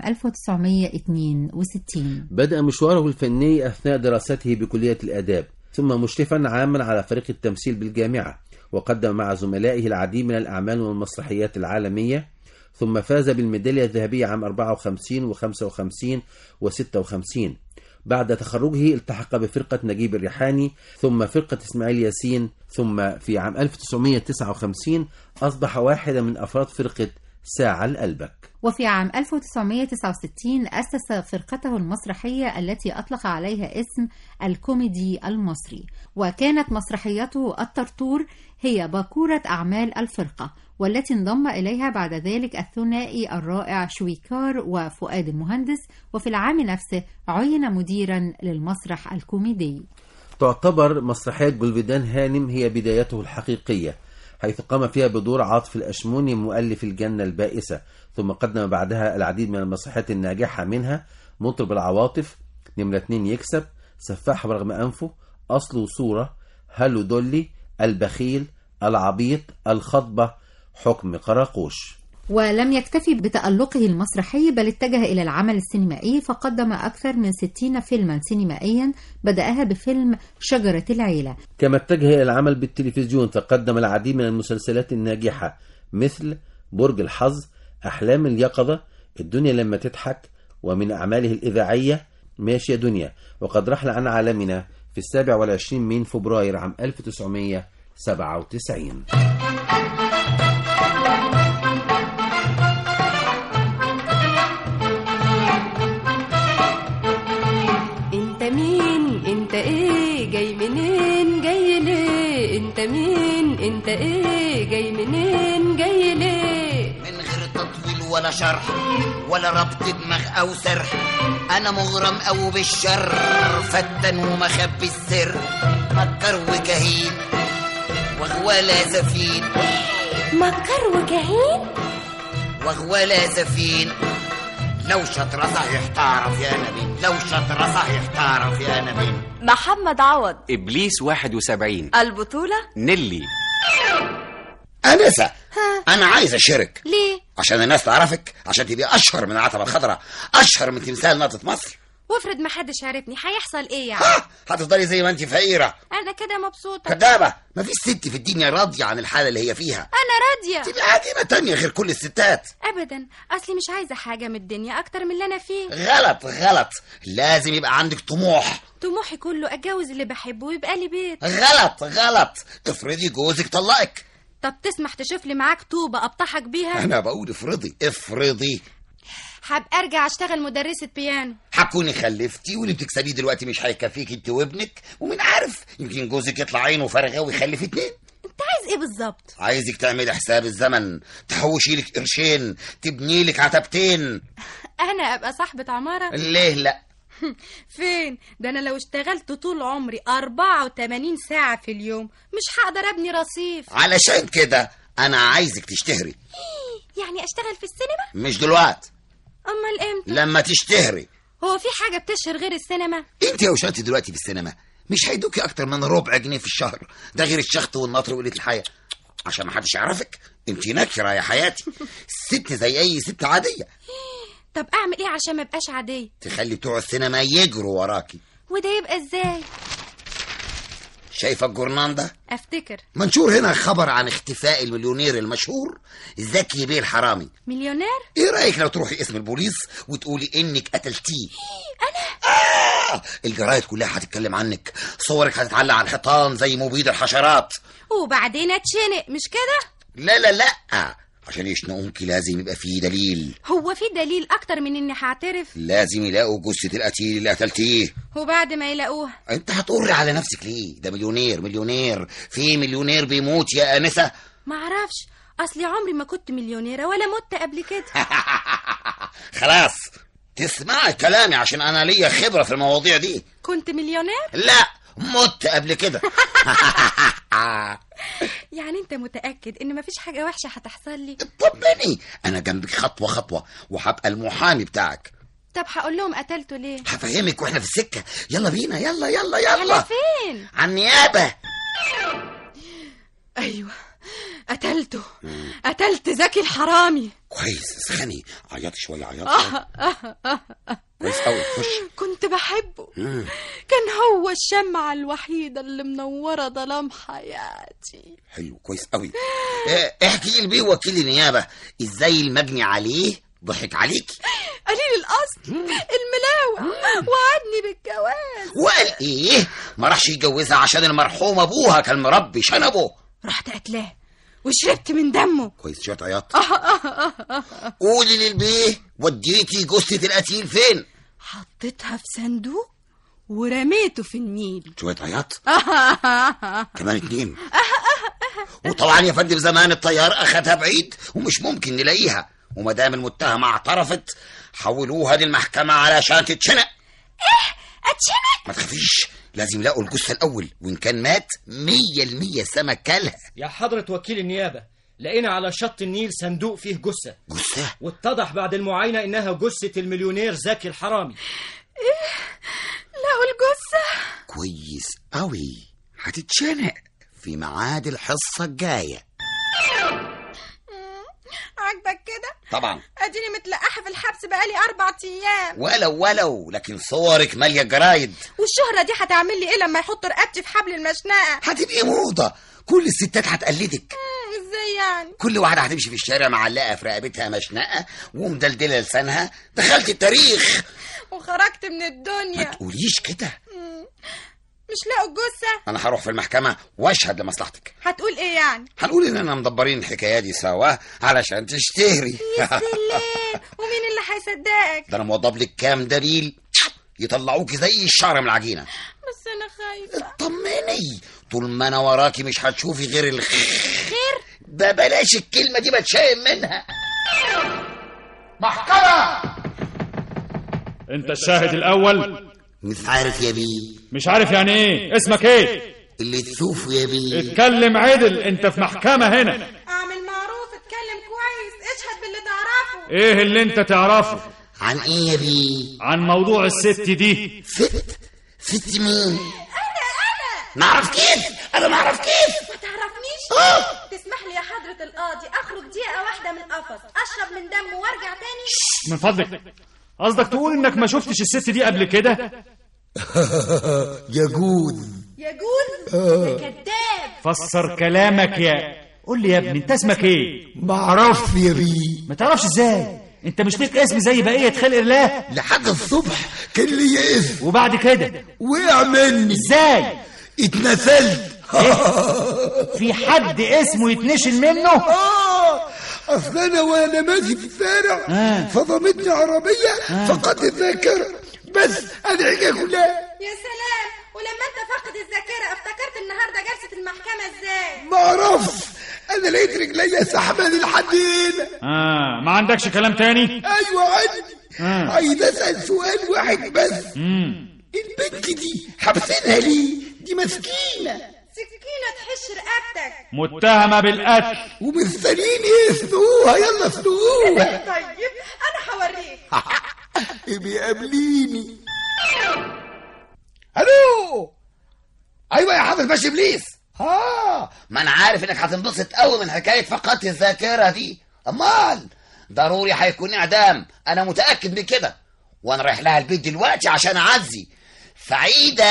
1962 بدأ مشواره الفني أثناء دراسته بكلية الآداب ثم مشرفا عاما على فريق التمثيل بالجامعة وقدم مع زملائه العديد من الأعمال والمسرحيات العالمية ثم فاز بالميدالية الذهبية عام 54 و55 و56 بعد تخرجه التحق بفرقة نجيب الريحاني ثم فرقة إسماعيل ياسين ثم في عام 1959 أصبح واحدا من أفراد فرقة ساعة الألبك وفي عام 1969 أسس فرقته المسرحية التي أطلق عليها اسم الكوميدي المصري وكانت مسرحيته الطرطور هي باكورة أعمال الفرقة والتي انضم إليها بعد ذلك الثنائي الرائع شويكار وفؤاد المهندس وفي العام نفسه عين مديرا للمسرح الكوميدي تعتبر مسرحية جولفيدان هانم هي بدايته الحقيقية حيث قام فيها بدور عاطف الأشموني مؤلف الجنة البائسة ثم قدم بعدها العديد من المسرحيات الناجحة منها مطرب العواطف نمرة اتنين يكسب سفاح برغم أنفه أصل وصورة هلو دولي البخيل العبيط الخطبة حكم قراقوش ولم يكتفي بتألقه المسرحي بل اتجه إلى العمل السينمائي فقدم أكثر من 60 فيلما سينمائيا بدأها بفيلم شجرة العيلة كما اتجه إلى العمل بالتلفزيون فقدم العديد من المسلسلات الناجحة مثل برج الحظ أحلام اليقظة الدنيا لما تضحك ومن أعماله الإذاعية ماشي يا دنيا وقد رحل عن عالمنا في السابع والعشرين من فبراير عام 1997 انت مين انت ايه جاي منين جاي ليه انت مين انت ايه جاي منين جاي ليه من غير تطويل ولا شرح ولا ربط دماغ او سرح انا مغرم او بالشر فتن ومخبي السر مكر وكهين وغوالة سفين مكر وكهين وغوالة سفين لو شطر صحيح تعرف يا نبيل لو شطر صحيح تعرف يا نبيل محمد عوض إبليس 71 البطولة نيلي أنسة أنا عايز أشارك ليه؟ عشان الناس تعرفك عشان تبقي أشهر من العتبة الخضراء أشهر من تمثال نقطة مصر وافرض ما حدش عرفني هيحصل ايه يعني هتفضلي زي ما انت فقيره انا كده مبسوطه كدابه مفيش ست في الدنيا راضيه عن الحاله اللي هي فيها انا راضيه تبقى عديمه تانية غير كل الستات ابدا اصلي مش عايزه حاجه من الدنيا اكتر من اللي انا فيه غلط غلط لازم يبقى عندك طموح طموحي كله اتجوز اللي بحبه ويبقى لي بيت غلط غلط افرضي جوزك طلقك طب تسمح تشوف لي معاك طوبه ابطحك بيها انا بقول افرضي افرضي هبقى ارجع اشتغل مدرسه بيانو هتكوني خلفتي واللي بتكسبيه دلوقتي مش هيكفيك انت وابنك ومين عارف يمكن جوزك يطلع عينه فارغه ويخلف اتنين انت عايز ايه بالظبط عايزك تعملي حساب الزمن تحوشي لك قرشين تبني لك عتبتين انا ابقى صاحبه عماره ليه لا فين ده انا لو اشتغلت طول عمري 84 ساعه في اليوم مش هقدر ابني رصيف علشان كده انا عايزك تشتهري يعني اشتغل في السينما مش دلوقتي امال امتى لما تشتهري هو في حاجه بتشهر غير السينما انت يا وشانتي دلوقتي في السينما مش هيدوكي اكتر من ربع جنيه في الشهر ده غير الشخط والنطر وقله الحياه عشان ما حدش يعرفك انت نكره يا حياتي ست زي اي ست عاديه طب اعمل ايه عشان ما ابقاش عاديه تخلي بتوع السينما يجروا وراكي وده يبقى ازاي شايفه الجورنان ده افتكر منشور هنا خبر عن اختفاء المليونير المشهور زكي بيه الحرامي مليونير ايه رايك لو تروحي اسم البوليس وتقولي انك قتلتيه انا آه الجرايد كلها هتتكلم عنك صورك هتتعلق على الحيطان زي مبيد الحشرات وبعدين اتشنق مش كده لا لا لا عشان يشنقوكي لازم يبقى فيه دليل هو في دليل اكتر من اني هعترف لازم يلاقوا جثة القتيل اللي قتلتيه وبعد ما يلاقوها انت هتقري على نفسك ليه ده مليونير مليونير في مليونير بيموت يا انسه معرفش اصلي عمري ما كنت مليونيره ولا مت قبل كده خلاص تسمعي كلامي عشان انا ليا خبره في المواضيع دي كنت مليونير لا مت قبل كده يعني انت متاكد ان مفيش حاجه وحشه هتحصل لي طمني انا جنبك خطوه خطوه وهبقى المحامي بتاعك طب هقول لهم قتلته ليه هفهمك واحنا في السكه يلا بينا يلا يلا يلا على فين على النيابه ايوه قتلته قتلت زكي الحرامي كويس اسخني عيطي شويه عيطي آه آه آه آه. كويس قوي خش كنت بحبه مم. كان هو الشمعة الوحيدة اللي منورة ظلام حياتي حلو كويس قوي اه، احكي لي بيه وكيل النيابه ازاي المجني عليه ضحك عليك قليل الأصل الملاوع وعدني بالجواز وقال ايه ما راحش يتجوزها عشان المرحوم ابوها كان مربي شنبه رحت قتلاه وشربت من دمه كويس شويه عياط قولي للبيه وديتي جثه القتيل فين حطيتها في صندوق ورميته في النيل شويه عياط كمان اتنين وطبعا يا فندم زمان الطيار اخدها بعيد ومش ممكن نلاقيها وما دام المتهمه اعترفت حولوها للمحكمه علشان تتشنق ايه اتشنق ما تخافيش لازم يلاقوا الجثه الاول وان كان مات مية المية سمك كلها يا حضرة وكيل النيابة لقينا على شط النيل صندوق فيه جثة جثة واتضح بعد المعاينة إنها جثة المليونير زكي الحرامي لقوا الجثة كويس قوي هتتشنق في ميعاد الحصه الجايه عاجبك كده طبعا اديني متلقحه في الحبس بقالي اربع ايام ولو ولو لكن صورك ماليه الجرايد والشهره دي هتعمل لي ايه لما يحطوا رقبتي في حبل المشنقه هتبقي موضه كل الستات هتقلدك مم، ازاي يعني كل واحده هتمشي في الشارع معلقه في رقبتها مشنقه ومدلدله لسانها دخلت التاريخ وخرجت من الدنيا تقوليش كده مم. مش لاقوا الجثه انا هروح في المحكمه واشهد لمصلحتك هتقول ايه يعني هنقول اننا مدبرين الحكايه دي سوا علشان تشتهري يا سلام ومين اللي هيصدقك ده انا موضب لك كام دليل يطلعوكي زي الشعر من العجينه بس انا خايفه طمني طول ما انا وراكي مش هتشوفي غير الخير خير ده بلاش الكلمه دي بتشائم منها محكمة انت الشاهد الاول مش عارف يا بيه مش عارف يعني ايه اسمك ايه اللي تشوفه يا بيه اتكلم عدل انت في محكمة هنا اعمل معروف اتكلم كويس اشهد باللي تعرفه ايه اللي انت تعرفه عن ايه يا بيه عن موضوع الست دي ست ست مين انا انا نعرف كيف انا ما اعرف كيف ما تعرفنيش آه. تسمح لي يا حضره القاضي اخرج دقيقه واحده من القفص اشرب من دمه وارجع تاني من فضلك قصدك تقول انك ما شفتش الست دي قبل كده يجوز يجوز آه. ده كذاب فسر كلامك يا قول لي يا ابني انت اسمك ايه معرفش يا بيه ما تعرفش ازاي انت مش ليك اسم زي بقيه خلق الله لحد الصبح كان لي اسم وبعد كده وقع مني ازاي اتنسلت في حد اسمه يتنشل منه اه اصل انا وانا ماشي في الشارع آه. صدمتني عربيه فقدت الذاكره بس الحكايه كلها يا سلام ولما انت فاقد الذاكره افتكرت النهارده جلسه المحكمه ازاي ما اعرفش انا لقيت رجليا سحباني لحد هنا اه ما عندكش كلام تاني ايوه عندي آه. عايز اسال سؤال واحد بس مم. البنت دي حابسينها ليه دي مسكينه سكينه تحش رقبتك متهمه بالقتل ومستنيين يسلقوها يلا اسلقوها طيب انا هوريك بيقابليني الو ايوه يا حافظ باش ابليس اه ما انا عارف انك هتنبسط قوي من حكايه فقدت الذاكره دي امال ضروري هيكون اعدام انا متاكد من كده وانا رايح لها البيت دلوقتي عشان اعزي سعيده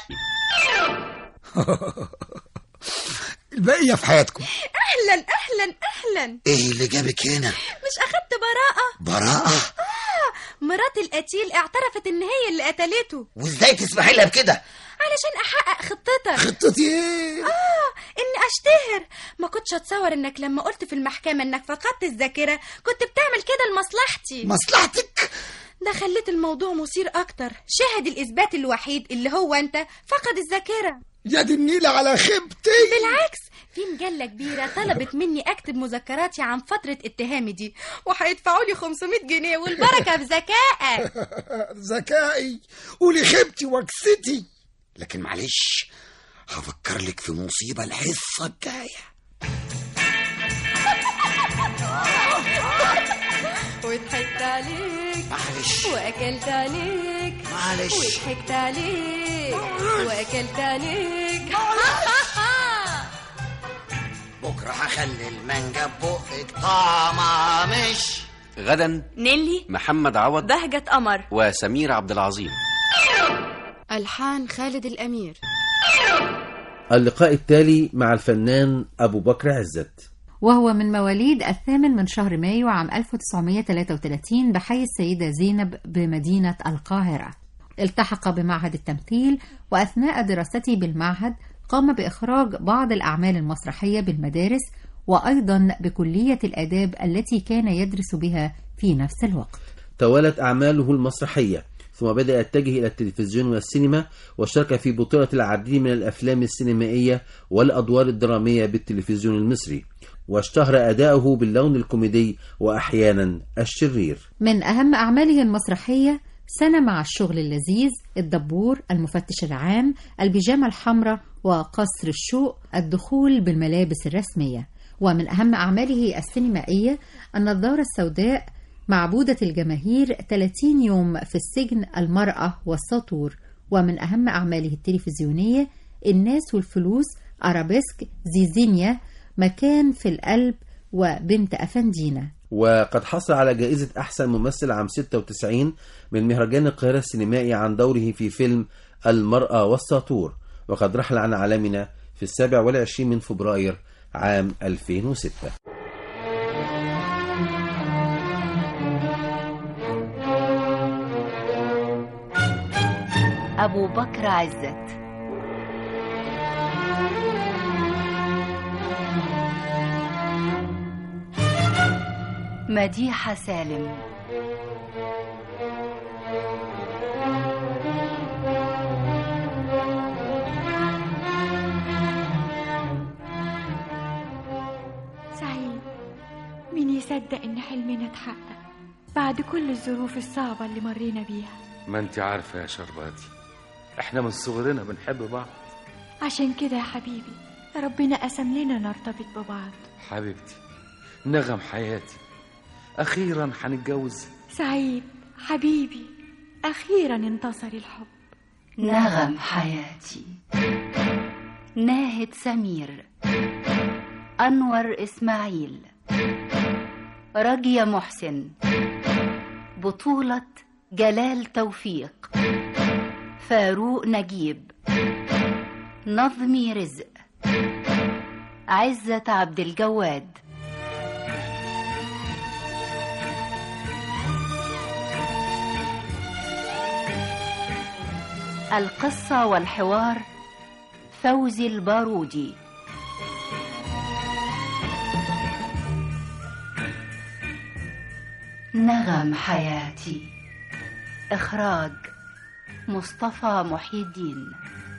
البقيه في حياتكم اهلا اهلا اهلا ايه اللي جابك هنا مش اخدت براءه براءه آه مرات القتيل اعترفت ان هي اللي قتلته وازاي تسمحي لها بكده علشان احقق خطتك خطتي ايه اه اني اشتهر ما كنتش اتصور انك لما قلت في المحكمه انك فقدت الذاكره كنت بتعمل كده لمصلحتي مصلحتك ده خليت الموضوع مثير اكتر شاهد الاثبات الوحيد اللي هو انت فقد الذاكره يا دي النيلة على خيبتي بالعكس في مجلة كبيرة طلبت مني أكتب مذكراتي عن فترة اتهامي دي وهيدفعوا لي 500 جنيه والبركة في ذكائك ذكائي قولي خيبتي وكستي لكن معلش هفكر لك في مصيبه الحصه الجايه وضحكت عليك معلش واكلت عليك معلش. وضحكت عليك واكلت عليك بكره هخلي المانجا ببقك طعمها مش غدا نيلي محمد عوض بهجة قمر وسمير عبد العظيم ألحان خالد الأمير اللقاء التالي مع الفنان أبو بكر عزت وهو من مواليد الثامن من شهر مايو عام 1933 بحي السيدة زينب بمدينة القاهرة التحق بمعهد التمثيل وأثناء دراسته بالمعهد قام بإخراج بعض الأعمال المسرحية بالمدارس وأيضا بكلية الآداب التي كان يدرس بها في نفس الوقت توالت أعماله المسرحية ثم بدأ يتجه إلى التلفزيون والسينما وشارك في بطولة العديد من الأفلام السينمائية والأدوار الدرامية بالتلفزيون المصري واشتهر أداؤه باللون الكوميدي وأحيانا الشرير من أهم أعماله المسرحية سنة مع الشغل اللذيذ الدبور المفتش العام البيجامة الحمراء وقصر الشوق الدخول بالملابس الرسمية ومن أهم أعماله السينمائية النظارة السوداء معبودة الجماهير 30 يوم في السجن المرأة والسطور ومن أهم أعماله التلفزيونية الناس والفلوس أرابيسك زيزينيا مكان في القلب وبنت أفندينا وقد حصل على جائزة أحسن ممثل عام 96 من مهرجان القاهرة السينمائي عن دوره في فيلم المرأة والساطور وقد رحل عن عالمنا في السابع والعشرين من فبراير عام 2006 أبو بكر عزت مديحة سالم سعيد مين يصدق ان حلمنا اتحقق بعد كل الظروف الصعبة اللي مرينا بيها ما انت عارفة يا شرباتي احنا من صغرنا بنحب بعض عشان كده يا حبيبي ربنا قسم لنا نرتبط ببعض حبيبتي نغم حياتي اخيرا هنتجوز سعيد حبيبي أخيرا انتصر الحب نغم حياتي ناهد سمير أنور إسماعيل رجية محسن بطولة جلال توفيق فاروق نجيب نظمي رزق عزة عبد الجواد القصة والحوار فوزي البارودي نغم حياتي إخراج مصطفى محي الدين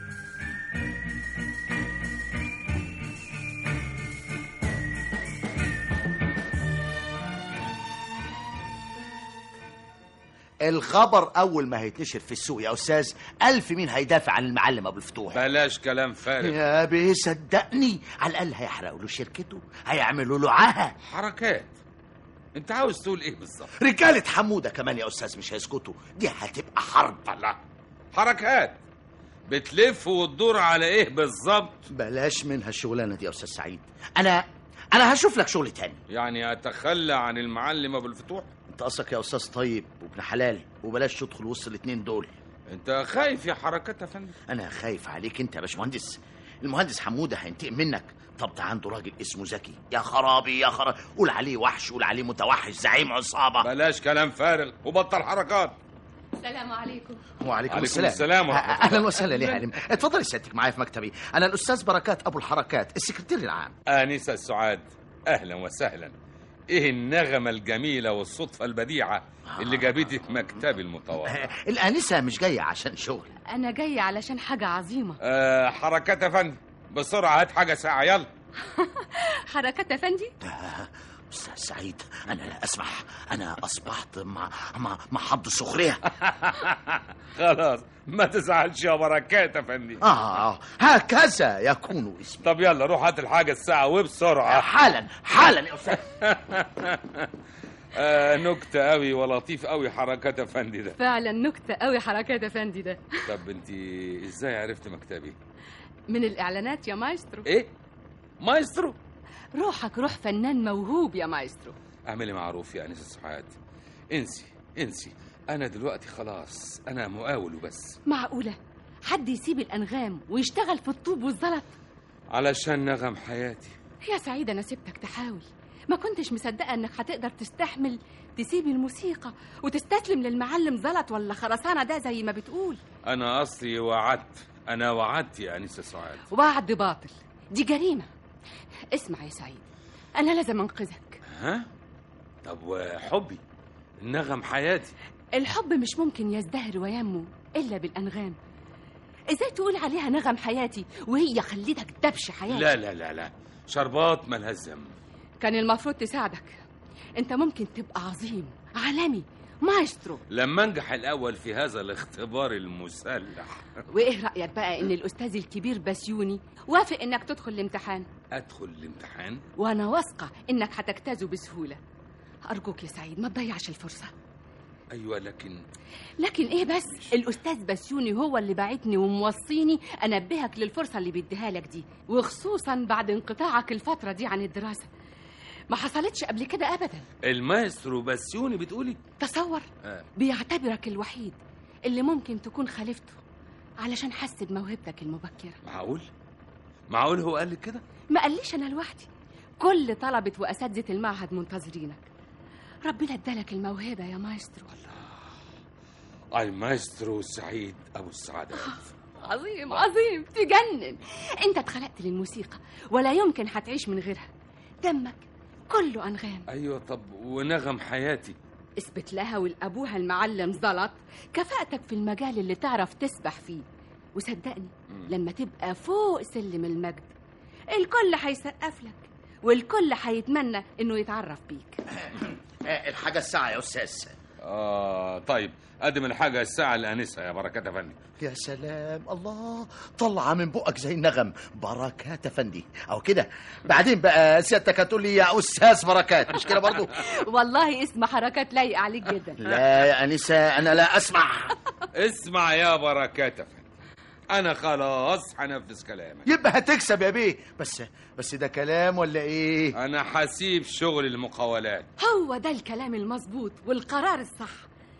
الخبر اول ما هيتنشر في السوق يا استاذ الف مين هيدافع عن المعلم ابو الفتوح بلاش كلام فارغ يا بيه صدقني على الاقل هيحرقوا له شركته هيعملوا له عاهه حركات انت عاوز تقول ايه بالظبط رجاله حموده كمان يا استاذ مش هيسكتوا دي هتبقى حرب الله حركات بتلف وتدور على ايه بالظبط بلاش منها الشغلانه دي يا استاذ سعيد انا انا هشوف لك شغل تاني يعني اتخلى عن المعلم ابو الفتوح انت قصدك يا استاذ طيب وابن حلال وبلاش تدخل وسط الاتنين دول انت خايف يا حركات يا فندم انا خايف عليك انت يا باشمهندس المهندس حموده هينتقم منك طب ده عنده راجل اسمه زكي يا خرابي يا خرابي قول عليه وحش قول عليه متوحش زعيم عصابه بلاش كلام فارغ وبطل حركات السلام عليكم وعليكم عليكم السلام السلام ورحمة الله. اهلا وسهلا يا هانم اتفضلي سيادتك معايا في مكتبي انا الاستاذ بركات ابو الحركات السكرتير العام انسه السعاد اهلا وسهلا ايه النغمه الجميله والصدفه البديعه اللي جابتك مكتبي المتواضع الانسه مش جايه عشان شغل انا جايه علشان حاجه عظيمه آه حركات يا فندم بسرعه هات حاجه ساعه يلا حركات افندي استاذ سعيد انا لا اسمح انا اصبحت مع مع مع حد سخريه خلاص ما تزعلش يا بركات يا فندم اه هكذا يكون اسمي طب يلا روح هات الحاجه الساعه وبسرعه حالا حالا يا استاذ آه نكته قوي ولطيف قوي حركات يا فندم ده فعلا نكته قوي حركات افندي ده طب انت ازاي عرفت مكتبي من الاعلانات يا مايسترو ايه مايسترو روحك روح فنان موهوب يا مايسترو اعملي معروف يا انسه سعاد انسي انسي انا دلوقتي خلاص انا مقاول وبس معقوله حد يسيب الانغام ويشتغل في الطوب والزلط علشان نغم حياتي يا سعيد انا سبتك تحاول ما كنتش مصدقه انك هتقدر تستحمل تسيب الموسيقى وتستسلم للمعلم زلط ولا خرسانه ده زي ما بتقول انا اصلي وعدت انا وعدت يا انسه سعاد وعد باطل دي جريمه اسمع يا سعيد انا لازم انقذك ها طب وحبي نغم حياتي الحب مش ممكن يزدهر وينمو الا بالانغام ازاي تقول عليها نغم حياتي وهي خليتك دبش حياتي لا لا لا لا شربات مالهاش ذنب كان المفروض تساعدك انت ممكن تبقى عظيم عالمي مايسترو لما انجح الاول في هذا الاختبار المسلح وايه رايك بقى ان الاستاذ الكبير بسيوني وافق انك تدخل الامتحان ادخل الامتحان وانا واثقه انك هتجتازه بسهوله ارجوك يا سعيد ما تضيعش الفرصه ايوه لكن لكن ايه بس الاستاذ بسيوني هو اللي باعتني وموصيني انبهك للفرصه اللي بيديها لك دي وخصوصا بعد انقطاعك الفتره دي عن الدراسه ما حصلتش قبل كده ابدا المايسترو بسيوني بتقولي تصور آه. بيعتبرك الوحيد اللي ممكن تكون خالفته علشان حس بموهبتك المبكره معقول معقول هو قال لك كده ما قاليش انا لوحدي كل طلبه واساتذه المعهد منتظرينك ربنا ادالك الموهبه يا مايسترو اي مايسترو سعيد ابو السعادات عظيم عظيم تجنن انت اتخلقت للموسيقى ولا يمكن هتعيش من غيرها دمك كله انغام ايوه طب ونغم حياتي اثبت لها ولابوها المعلم زلط كفاءتك في المجال اللي تعرف تسبح فيه وصدقني لما تبقى فوق سلم المجد الكل هيسقف لك والكل هيتمنى انه يتعرف بيك الحاجه الساعه يا استاذ اه طيب قدم الحاجه الساعه الانسه يا بركات يا فندم يا سلام الله طلع من بقك زي النغم بركات يا فندي او كده بعدين بقى سيادتك هتقول لي يا استاذ بركات مش كده برضو والله اسم حركات لايق عليك جدا لا يا انسه انا لا اسمع اسمع يا بركات يا فندم انا خلاص هنفذ كلامك يبقى هتكسب يا بيه بس بس ده كلام ولا ايه انا هسيب شغل المقاولات هو ده الكلام المظبوط والقرار الصح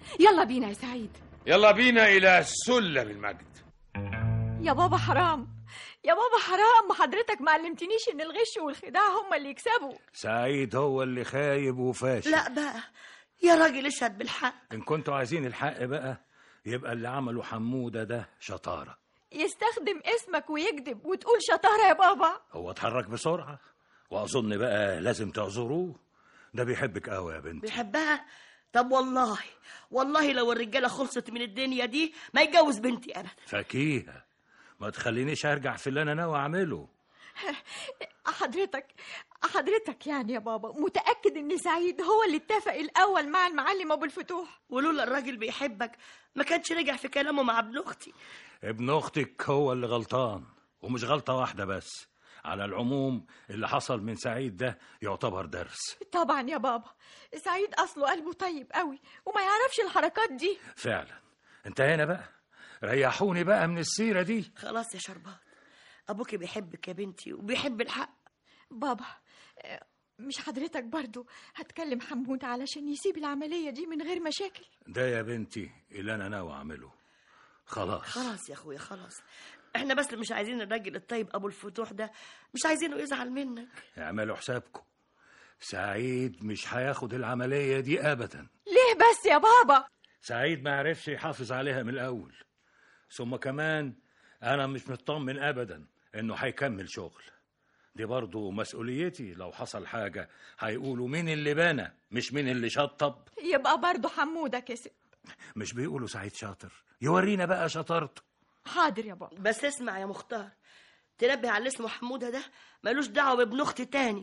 يلا بينا يا سعيد يلا بينا إلى سلم المجد يا بابا حرام يا بابا حرام حضرتك ما علمتنيش ان الغش والخداع هما اللي يكسبوا سعيد هو اللي خايب وفاشل لا بقى يا راجل اشهد بالحق إن كنتوا عايزين الحق بقى يبقى اللي عمله حمودة ده شطارة يستخدم اسمك ويكذب وتقول شطارة يا بابا هو اتحرك بسرعة وأظن بقى لازم تعذروه ده بيحبك قوي يا بنتي بيحبها طب والله والله لو الرجاله خلصت من الدنيا دي ما يتجوز بنتي ابدا فكيهة ما تخلينيش ارجع في اللي انا ناوي اعمله حضرتك حضرتك يعني يا بابا متأكد ان سعيد هو اللي اتفق الاول مع المعلم ابو الفتوح ولولا الراجل بيحبك ما كانش رجع في كلامه مع ابن اختي ابن اختك هو اللي غلطان ومش غلطة واحدة بس على العموم اللي حصل من سعيد ده يعتبر درس طبعا يا بابا سعيد اصله قلبه طيب قوي وما يعرفش الحركات دي فعلا انتهينا بقى ريحوني بقى من السيرة دي خلاص يا شربات ابوكي بيحبك يا بنتي وبيحب الحق بابا آه، مش حضرتك برضو هتكلم حمود علشان يسيب العملية دي من غير مشاكل ده يا بنتي اللي انا ناوي اعمله خلاص خلاص يا اخويا خلاص احنا بس مش عايزين الراجل الطيب ابو الفتوح ده مش عايزينه يزعل منك اعملوا حسابكم سعيد مش هياخد العملية دي ابدا ليه بس يا بابا سعيد ما عرفش يحافظ عليها من الاول ثم كمان انا مش مطمن ابدا انه هيكمل شغل دي برضه مسؤوليتي لو حصل حاجة هيقولوا مين اللي بنى مش مين اللي شطب يبقى برضو حمودة كسب مش بيقولوا سعيد شاطر يورينا بقى شطارته حاضر يا بابا بس اسمع يا مختار تنبه على اللي اسمه حموده ده ملوش دعوه بابن اختي تاني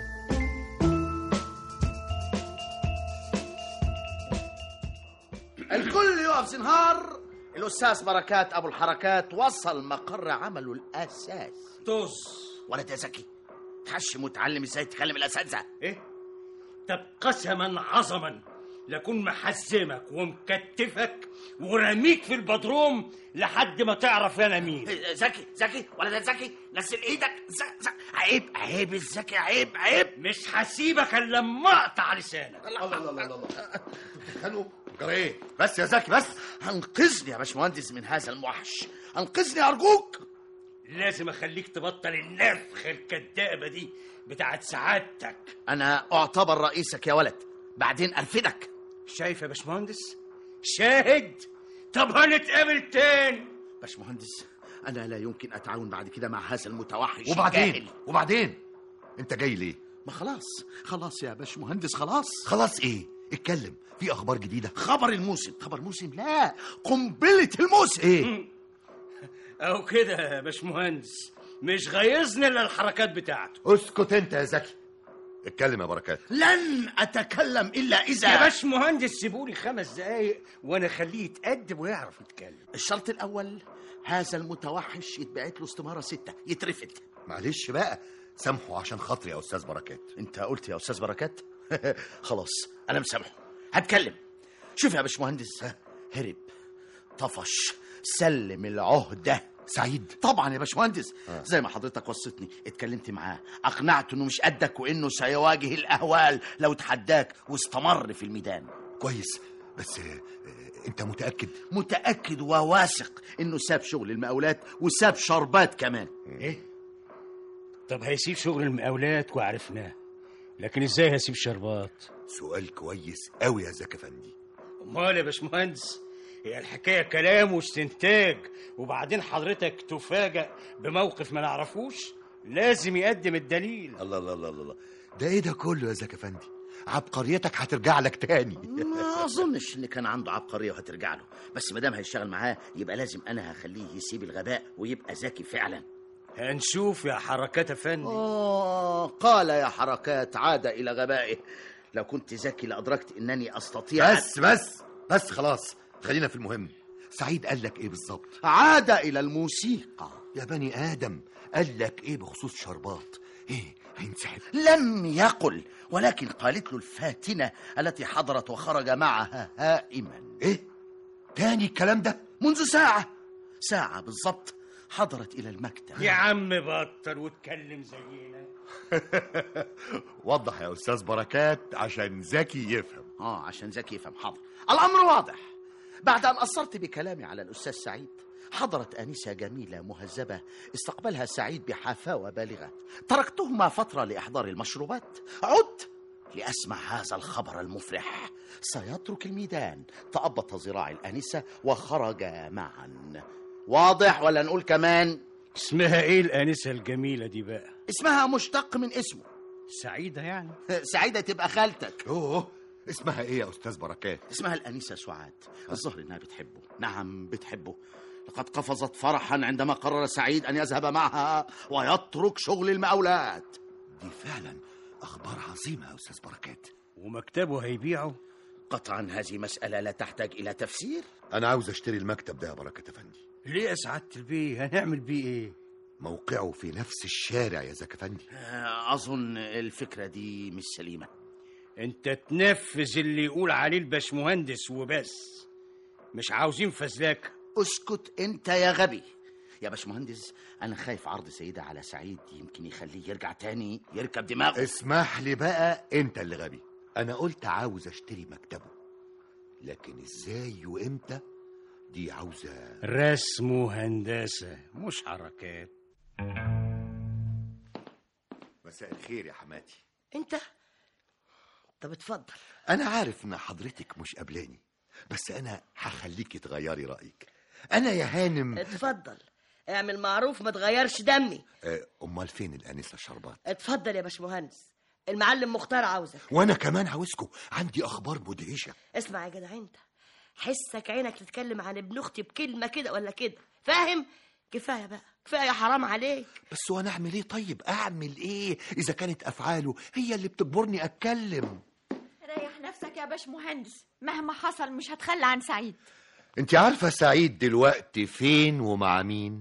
الكل يقف زنهار الاستاذ بركات ابو الحركات وصل مقر عمله الاساس طز ولد يا زكي تحشم وتعلم ازاي تكلم الاساتذه ايه طب قسما عظما لكون محزمك ومكتفك ورميك في البدروم لحد ما تعرف انا مين زكي زكي ولد يا زكي نزل ايدك ز- ز- عيب عيب الزكي عيب عيب مش هسيبك الا لما اقطع لسانك الله الله الله الله خلوا جرى ايه بس يا زكي بس انقذني يا باشمهندس من هذا الموحش انقذني ارجوك لازم اخليك تبطل النفخ الكدابه دي بتاعت سعادتك انا اعتبر رئيسك يا ولد بعدين ارفدك شايف يا باشمهندس شاهد طب هنتقابل تاني باشمهندس انا لا يمكن اتعاون بعد كده مع هذا المتوحش وبعدين الجاهل. وبعدين انت جاي ليه ما خلاص خلاص يا باشمهندس خلاص خلاص ايه اتكلم في اخبار جديده خبر الموسم خبر موسم لا قنبله الموسم ايه او كده يا باشمهندس مش غيظني الا الحركات بتاعته اسكت انت يا زكي اتكلم يا بركات لن اتكلم الا اذا يا باشمهندس سيبولي خمس دقايق وانا اخليه يتأدب ويعرف يتكلم الشرط الاول هذا المتوحش يتبعت له استماره ستة يترفد معلش بقى سامحه عشان خاطري يا استاذ بركات انت قلت يا استاذ بركات خلاص انا مسامحه هتكلم شوف يا باشمهندس ها، هرب طفش سلم العهده سعيد طبعا يا باشمهندس زي ما حضرتك وصيتني اتكلمت معاه اقنعته انه مش قدك وانه سيواجه الاهوال لو تحداك واستمر في الميدان كويس بس آه، آه، انت متاكد متاكد وواثق انه ساب شغل المقاولات وساب شربات كمان ايه طب هيسيب شغل المقاولات وعرفناه لكن ازاي هسيب شربات سؤال كويس قوي يا زكي افندي امال يا باشمهندس هي الحكايه كلام واستنتاج وبعدين حضرتك تفاجأ بموقف ما نعرفوش لازم يقدم الدليل الله الله الله الله ده ايه ده كله يا زكي افندي عبقريتك هترجع لك تاني ما اظنش ان كان عنده عبقريه وهترجع له بس ما دام هيشتغل معاه يبقى لازم انا هخليه يسيب الغباء ويبقى ذكي فعلا هنشوف يا حركات افندي آه قال يا حركات عاد إلى غبائه لو كنت ذكي لأدركت أنني أستطيع بس بس بس خلاص خلينا في المهم سعيد قال لك ايه بالظبط عاد إلى الموسيقى يا بني ادم قال لك ايه بخصوص شربات ايه هينسحب لم يقل ولكن قالت له الفاتنة التي حضرت وخرج معها هائما ايه تاني الكلام ده منذ ساعة ساعة بالضبط حضرت إلى المكتب يا عم بطل واتكلم زينا وضح يا استاذ بركات عشان زكي يفهم اه عشان زكي يفهم حاضر الأمر واضح بعد أن أصرت بكلامي على الأستاذ سعيد حضرت أنسة جميلة مهذبة استقبلها سعيد بحفاوة بالغة تركتهما فترة لإحضار المشروبات عدت لأسمع هذا الخبر المفرح سيترك الميدان تأبط ذراع الأنسة وخرجا معا واضح ولا نقول كمان اسمها ايه الانسه الجميله دي بقى اسمها مشتق من اسمه سعيده يعني سعيدة تبقى خالتك اوه اسمها ايه يا استاذ بركات اسمها الأنسة سعاد الظاهر إنها بتحبه نعم بتحبه لقد قفزت فرحا عندما قرر سعيد أن يذهب معها ويترك شغل المقاولات دي فعلا اخبار عظيمه يا استاذ بركات ومكتبه هيبيعه قطعا هذه مسألة لا تحتاج إلى تفسير انا عاوز اشتري المكتب ده يا بركات افندي ليه يا سعاده البيه هنعمل بيه ايه موقعه في نفس الشارع يا زكي افندي آه، أظن الفكرة دي مش سليمة انت تنفذ اللي يقول عليه الباشمهندس وبس مش عاوزين فزلاك اسكت انت يا غبي يا باشمهندس انا خايف عرض سيدة على سعيد يمكن يخليه يرجع تاني يركب دماغه اسمح لي بقى انت اللي غبي انا قلت عاوز اشتري مكتبه لكن ازاي وامتى دي عاوزه رسم وهندسه مش حركات مساء الخير يا حماتي انت طب اتفضل انا عارف ان حضرتك مش قبلاني بس انا هخليكي تغيري رايك انا يا هانم اتفضل اعمل معروف ما تغيرش دمي آه، امال فين الانسه شربات اتفضل يا باشمهندس المعلم مختار عاوزك وانا كمان عاوزكم عندي اخبار مدهشه اسمع يا جدع انت حسك عينك تتكلم عن ابن اختي بكلمه كده ولا كده فاهم كفايه بقى كفايه حرام عليك بس وانا اعمل ايه طيب اعمل ايه اذا كانت افعاله هي اللي بتجبرني اتكلم ريح نفسك يا باش مهندس مهما حصل مش هتخلى عن سعيد انت عارفه سعيد دلوقتي فين ومع مين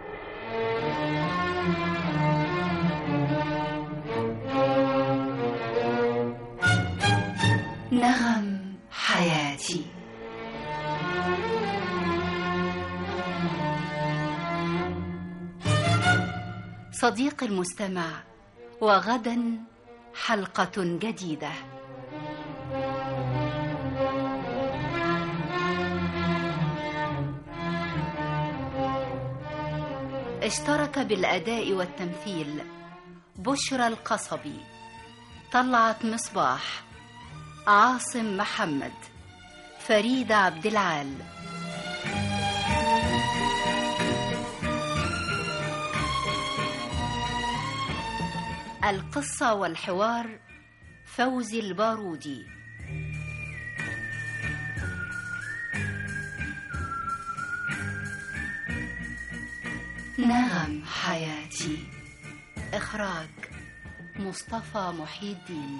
نغم حياتي صديقي المستمع وغدا حلقة جديدة اشترك بالأداء والتمثيل بشرى القصبي طلعت مصباح عاصم محمد فريدة عبد العال القصة والحوار فوزي البارودي نغم حياتي إخراج مصطفى محي الدين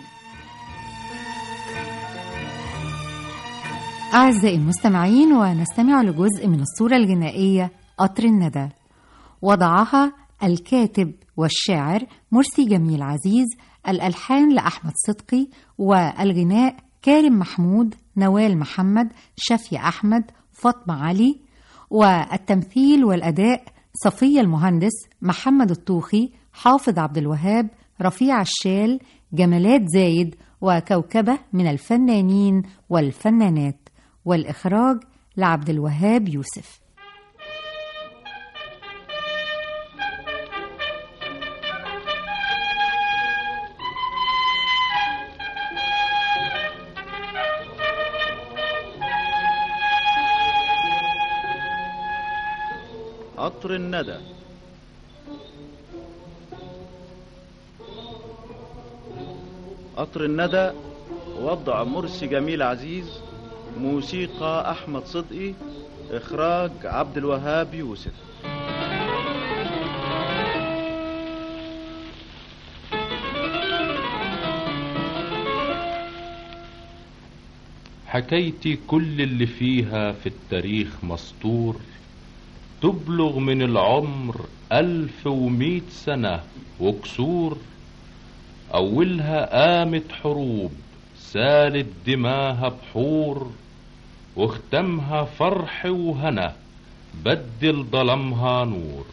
أعزائي المستمعين ونستمع لجزء من الصورة الغنائية قطر الندى وضعها الكاتب والشاعر مرسي جميل عزيز الألحان لأحمد صدقي والغناء كارم محمود نوال محمد شفي أحمد فاطمة علي والتمثيل والأداء صفية المهندس محمد الطوخي حافظ عبد الوهاب رفيع الشال جمالات زايد وكوكبة من الفنانين والفنانات والإخراج لعبد الوهاب يوسف قطر الندى قطر الندى وضع مرسي جميل عزيز موسيقى أحمد صدقي إخراج عبد الوهاب يوسف حكايتي كل اللي فيها في التاريخ مسطور تبلغ من العمر ألف ومئة سنة وكسور أولها قامت حروب سالت دماها بحور واختمها فرح وهنا بدل ظلمها نور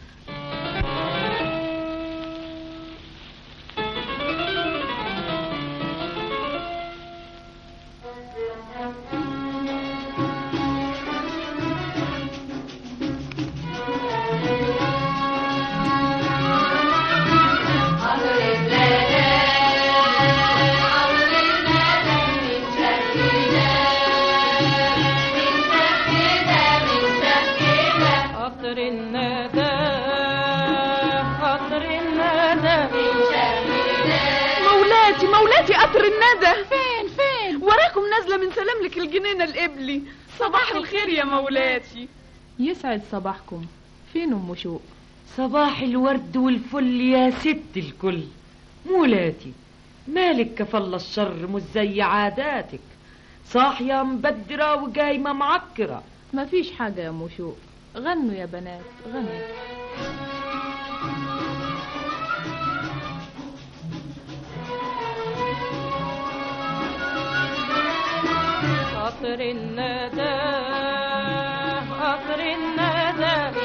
قطر الندى قطر الندى مولاتي مولاتي قطر الندى فين فين وراكم نازله من سلاملك الجنينه القبلي صباح الخير يا مولاتي يسعد صباحكم فين ام شوق صباح الورد والفل يا ست الكل مولاتي مالك كفل الشر مش زي عاداتك صاحية مبدرة وجايمة معكرة مفيش حاجة يا ام شوق غنوا يا بنات غنوا قطر الندى قطر الندى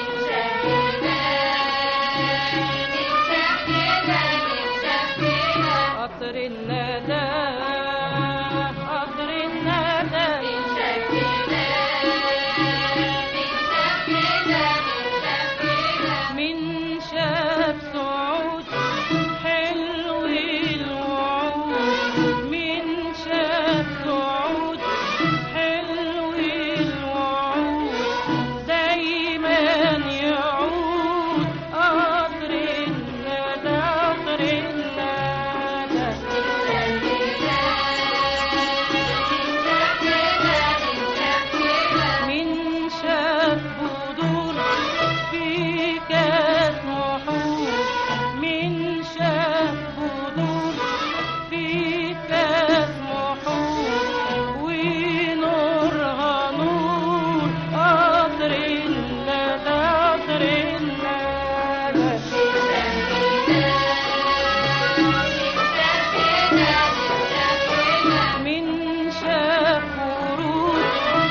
قطر الندى قطر الندى من شاف سعود حلو الوعود من شاف سعود حلو الوعود دايما يعود قطر الندى قطر الندى من شاف بدور في كاس وحود من شاف بدور في كاس وحود ونورها نور قطر الندى قطر الندى من شاف ورود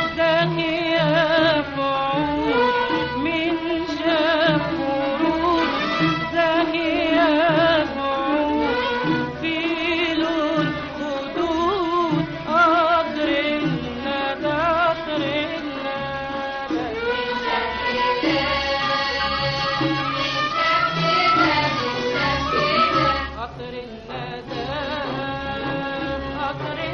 زاهية في عود من شاف ورود زاهية في عود في لون خدود قدر الندى قدر الندى قطر الندى قطر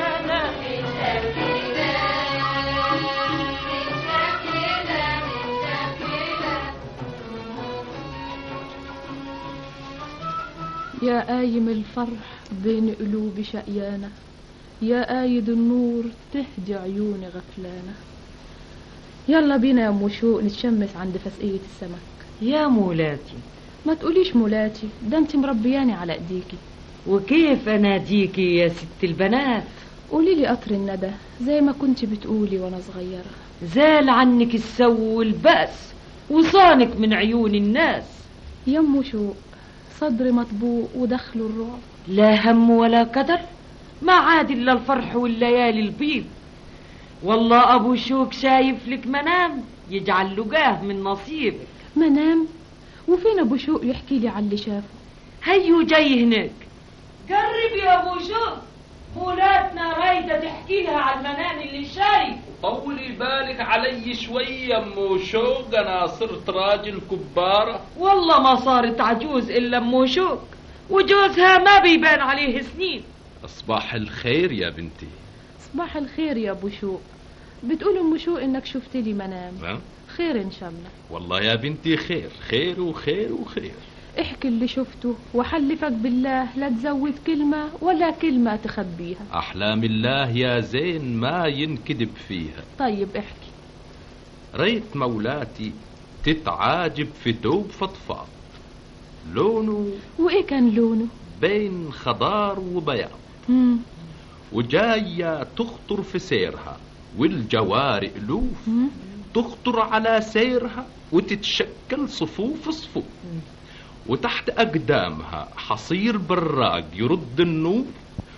يا قايم الفرح بين قلوب شقيانة يا قايد النور تهدي عيوني غفلانة يلا بينا يا ام شوق نتشمس عند فسقية السمك يا مولاتي ما تقوليش مولاتي ده انت مربياني على ايديكي وكيف اناديكي يا ست البنات قولي لي قطر الندى زي ما كنت بتقولي وانا صغيرة زال عنك السو والبأس وصانك من عيون الناس يا ام شوق صدري مطبوق ودخله الرعب لا هم ولا قدر ما عاد الا الفرح والليالي البيض والله ابو شوك شايف لك منام يجعل له جاه من نصيبك منام وفين ابو شوق يحكي لي على اللي شافه هيو جاي هناك قرب يا ابو شوك مولاتنا رايدة تحكي لها على المنام اللي شايف طولي بالك علي شوية ام شوق انا صرت راجل كبارة والله ما صارت عجوز الا ام شوك وجوزها ما بيبان عليه سنين اصباح الخير يا بنتي صباح الخير يا ابو شوق بتقول ام شوق انك شفت لي منام ها؟ خير ان شاء الله والله يا بنتي خير خير وخير وخير احكي اللي شفته وحلفك بالله لا تزود كلمة ولا كلمة تخبيها احلام الله يا زين ما ينكذب فيها طيب احكي ريت مولاتي تتعاجب في دوب فضفاض لونه وايه كان لونه بين خضار وبياض مم. وجاية تخطر في سيرها والجواري ألوف مم. تخطر على سيرها وتتشكل صفوف صفوف وتحت أقدامها حصير براق يرد النور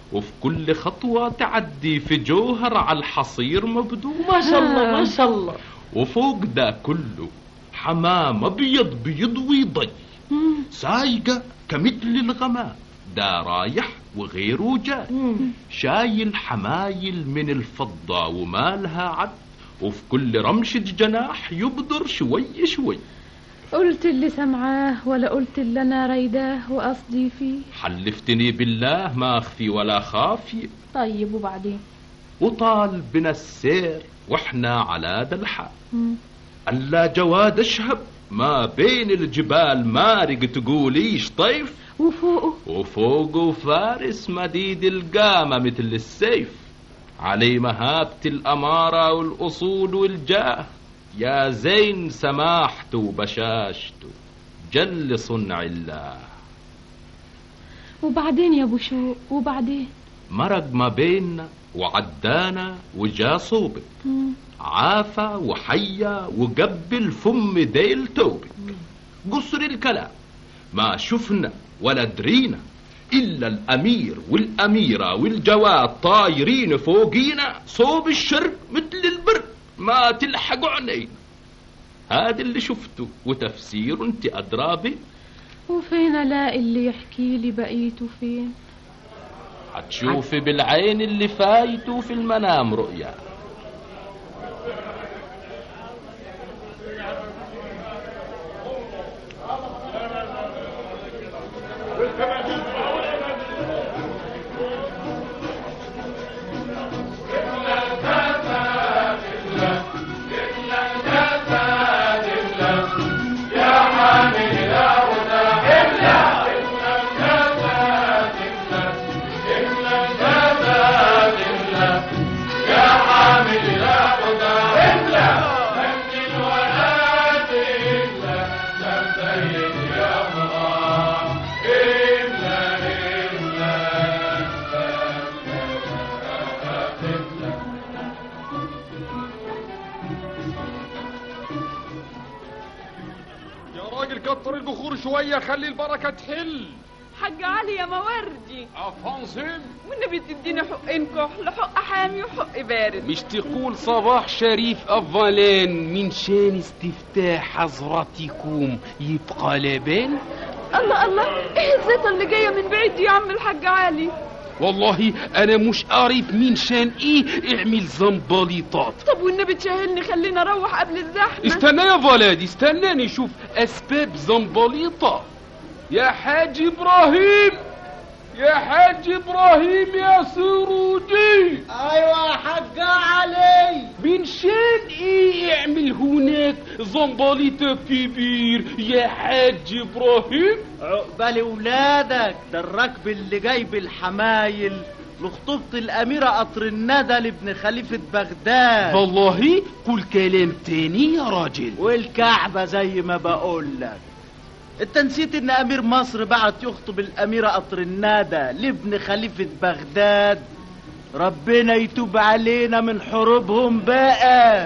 وفي كل خطوة تعدي في جوهر على الحصير مبدوع ما شاء الله ما شاء الله وفوق ده كله حمام أبيض بيض ويضي سايقة كمثل الغمام ده رايح وغيره جاي شايل حمايل من الفضة ومالها عد وفي كل رمشة جناح يبدر شوي شوي قلت اللي سمعاه ولا قلت اللي انا رايداه وقصدي فيه حلفتني بالله ما أخفي ولا خافي طيب وبعدين وطال بنا السير واحنا على ذا الحال مم. ألا جواد اشهب ما بين الجبال مارق تقوليش طيف وفوقه وفوقه فارس مديد القامة مثل السيف علي مهابة الأمارة والأصول والجاه يا زين سماحته وبشاشته جل صنع الله وبعدين يا ابو شوق وبعدين مرق ما بيننا وعدانا وجا صوبك مم. عافى وحيا وقبل فم ديل توبك قصر الكلام ما شفنا ولا درينا إلا الأمير والأميرة والجواد طايرين فوقينا صوب الشرق مثل البر ما تلحقوا علينا هذا اللي شفته وتفسير انت أدرى به وفين الاقي اللي يحكي لي بقيته فين هتشوفي بالعين اللي فايته في المنام رؤيا يا راجل كتر البخور شوية خلي البركة تحل حاج علي يا مواردي أفانسيم والنبي تديني حقين كحل حق حامي وحق بارد مش تقول صباح شريف أفالين من شان استفتاح حضرتكم يبقى لبان الله الله ايه الزيطة اللي جاية من بعيد دي يا عم الحاج علي والله أنا مش عارف من شان إيه اعمل زنبليطات طب والنبي تشاهلني خلينا اروح قبل الزحمة استنى يا فلادي استناني شوف أسباب زنبليطة يا حاج إبراهيم يا حاج إبراهيم يا سروجي ايوه يا حاج علي من شان ايه يعمل هناك زنبليطة كبير يا حاج إبراهيم عقبال ولادك ده الركب اللي جايب الحمايل لخطوبة الأميرة قطر الندى لابن خليفة بغداد والله قول كلام تاني يا راجل والكعبة زي ما بقول لك انت نسيت ان امير مصر بعت يخطب الاميرة قطر الندى لابن خليفة بغداد ربنا يتوب علينا من حروبهم بقى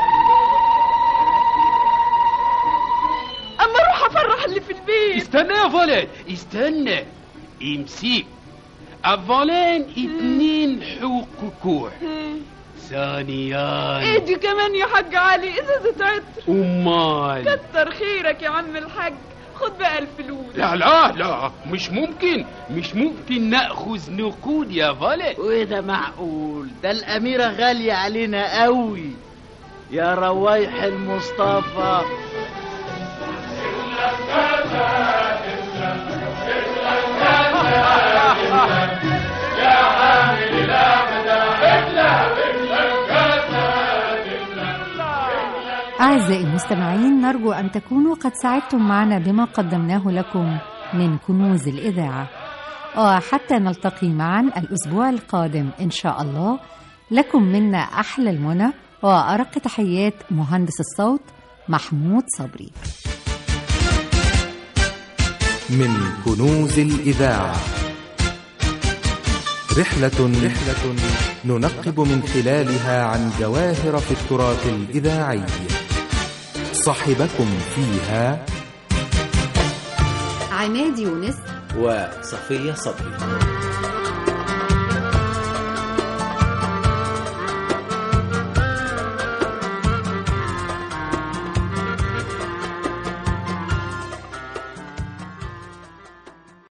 اما اروح افرح اللي في البيت استنى يا فلان استنى امسك أفلان اتنين حوق كوع ثانيا ايه دي كمان يا حاج علي ازازة عطر أمال كتر خيرك يا عم الحاج خد بقى الفلوس لا لا لا مش ممكن مش ممكن نأخذ نقود يا فلان وده معقول ده الأميرة غالية علينا قوي يا روايح المصطفى أعزائي المستمعين نرجو أن تكونوا قد سعدتم معنا بما قدمناه لكم من كنوز الإذاعة وحتى نلتقي معا الأسبوع القادم إن شاء الله لكم منا أحلى المنى وأرق تحيات مهندس الصوت محمود صبري من كنوز الإذاعة رحلة رحلة ننقب من خلالها عن جواهر في التراث الإذاعي صاحبكم فيها عماد يونس وصفية صبري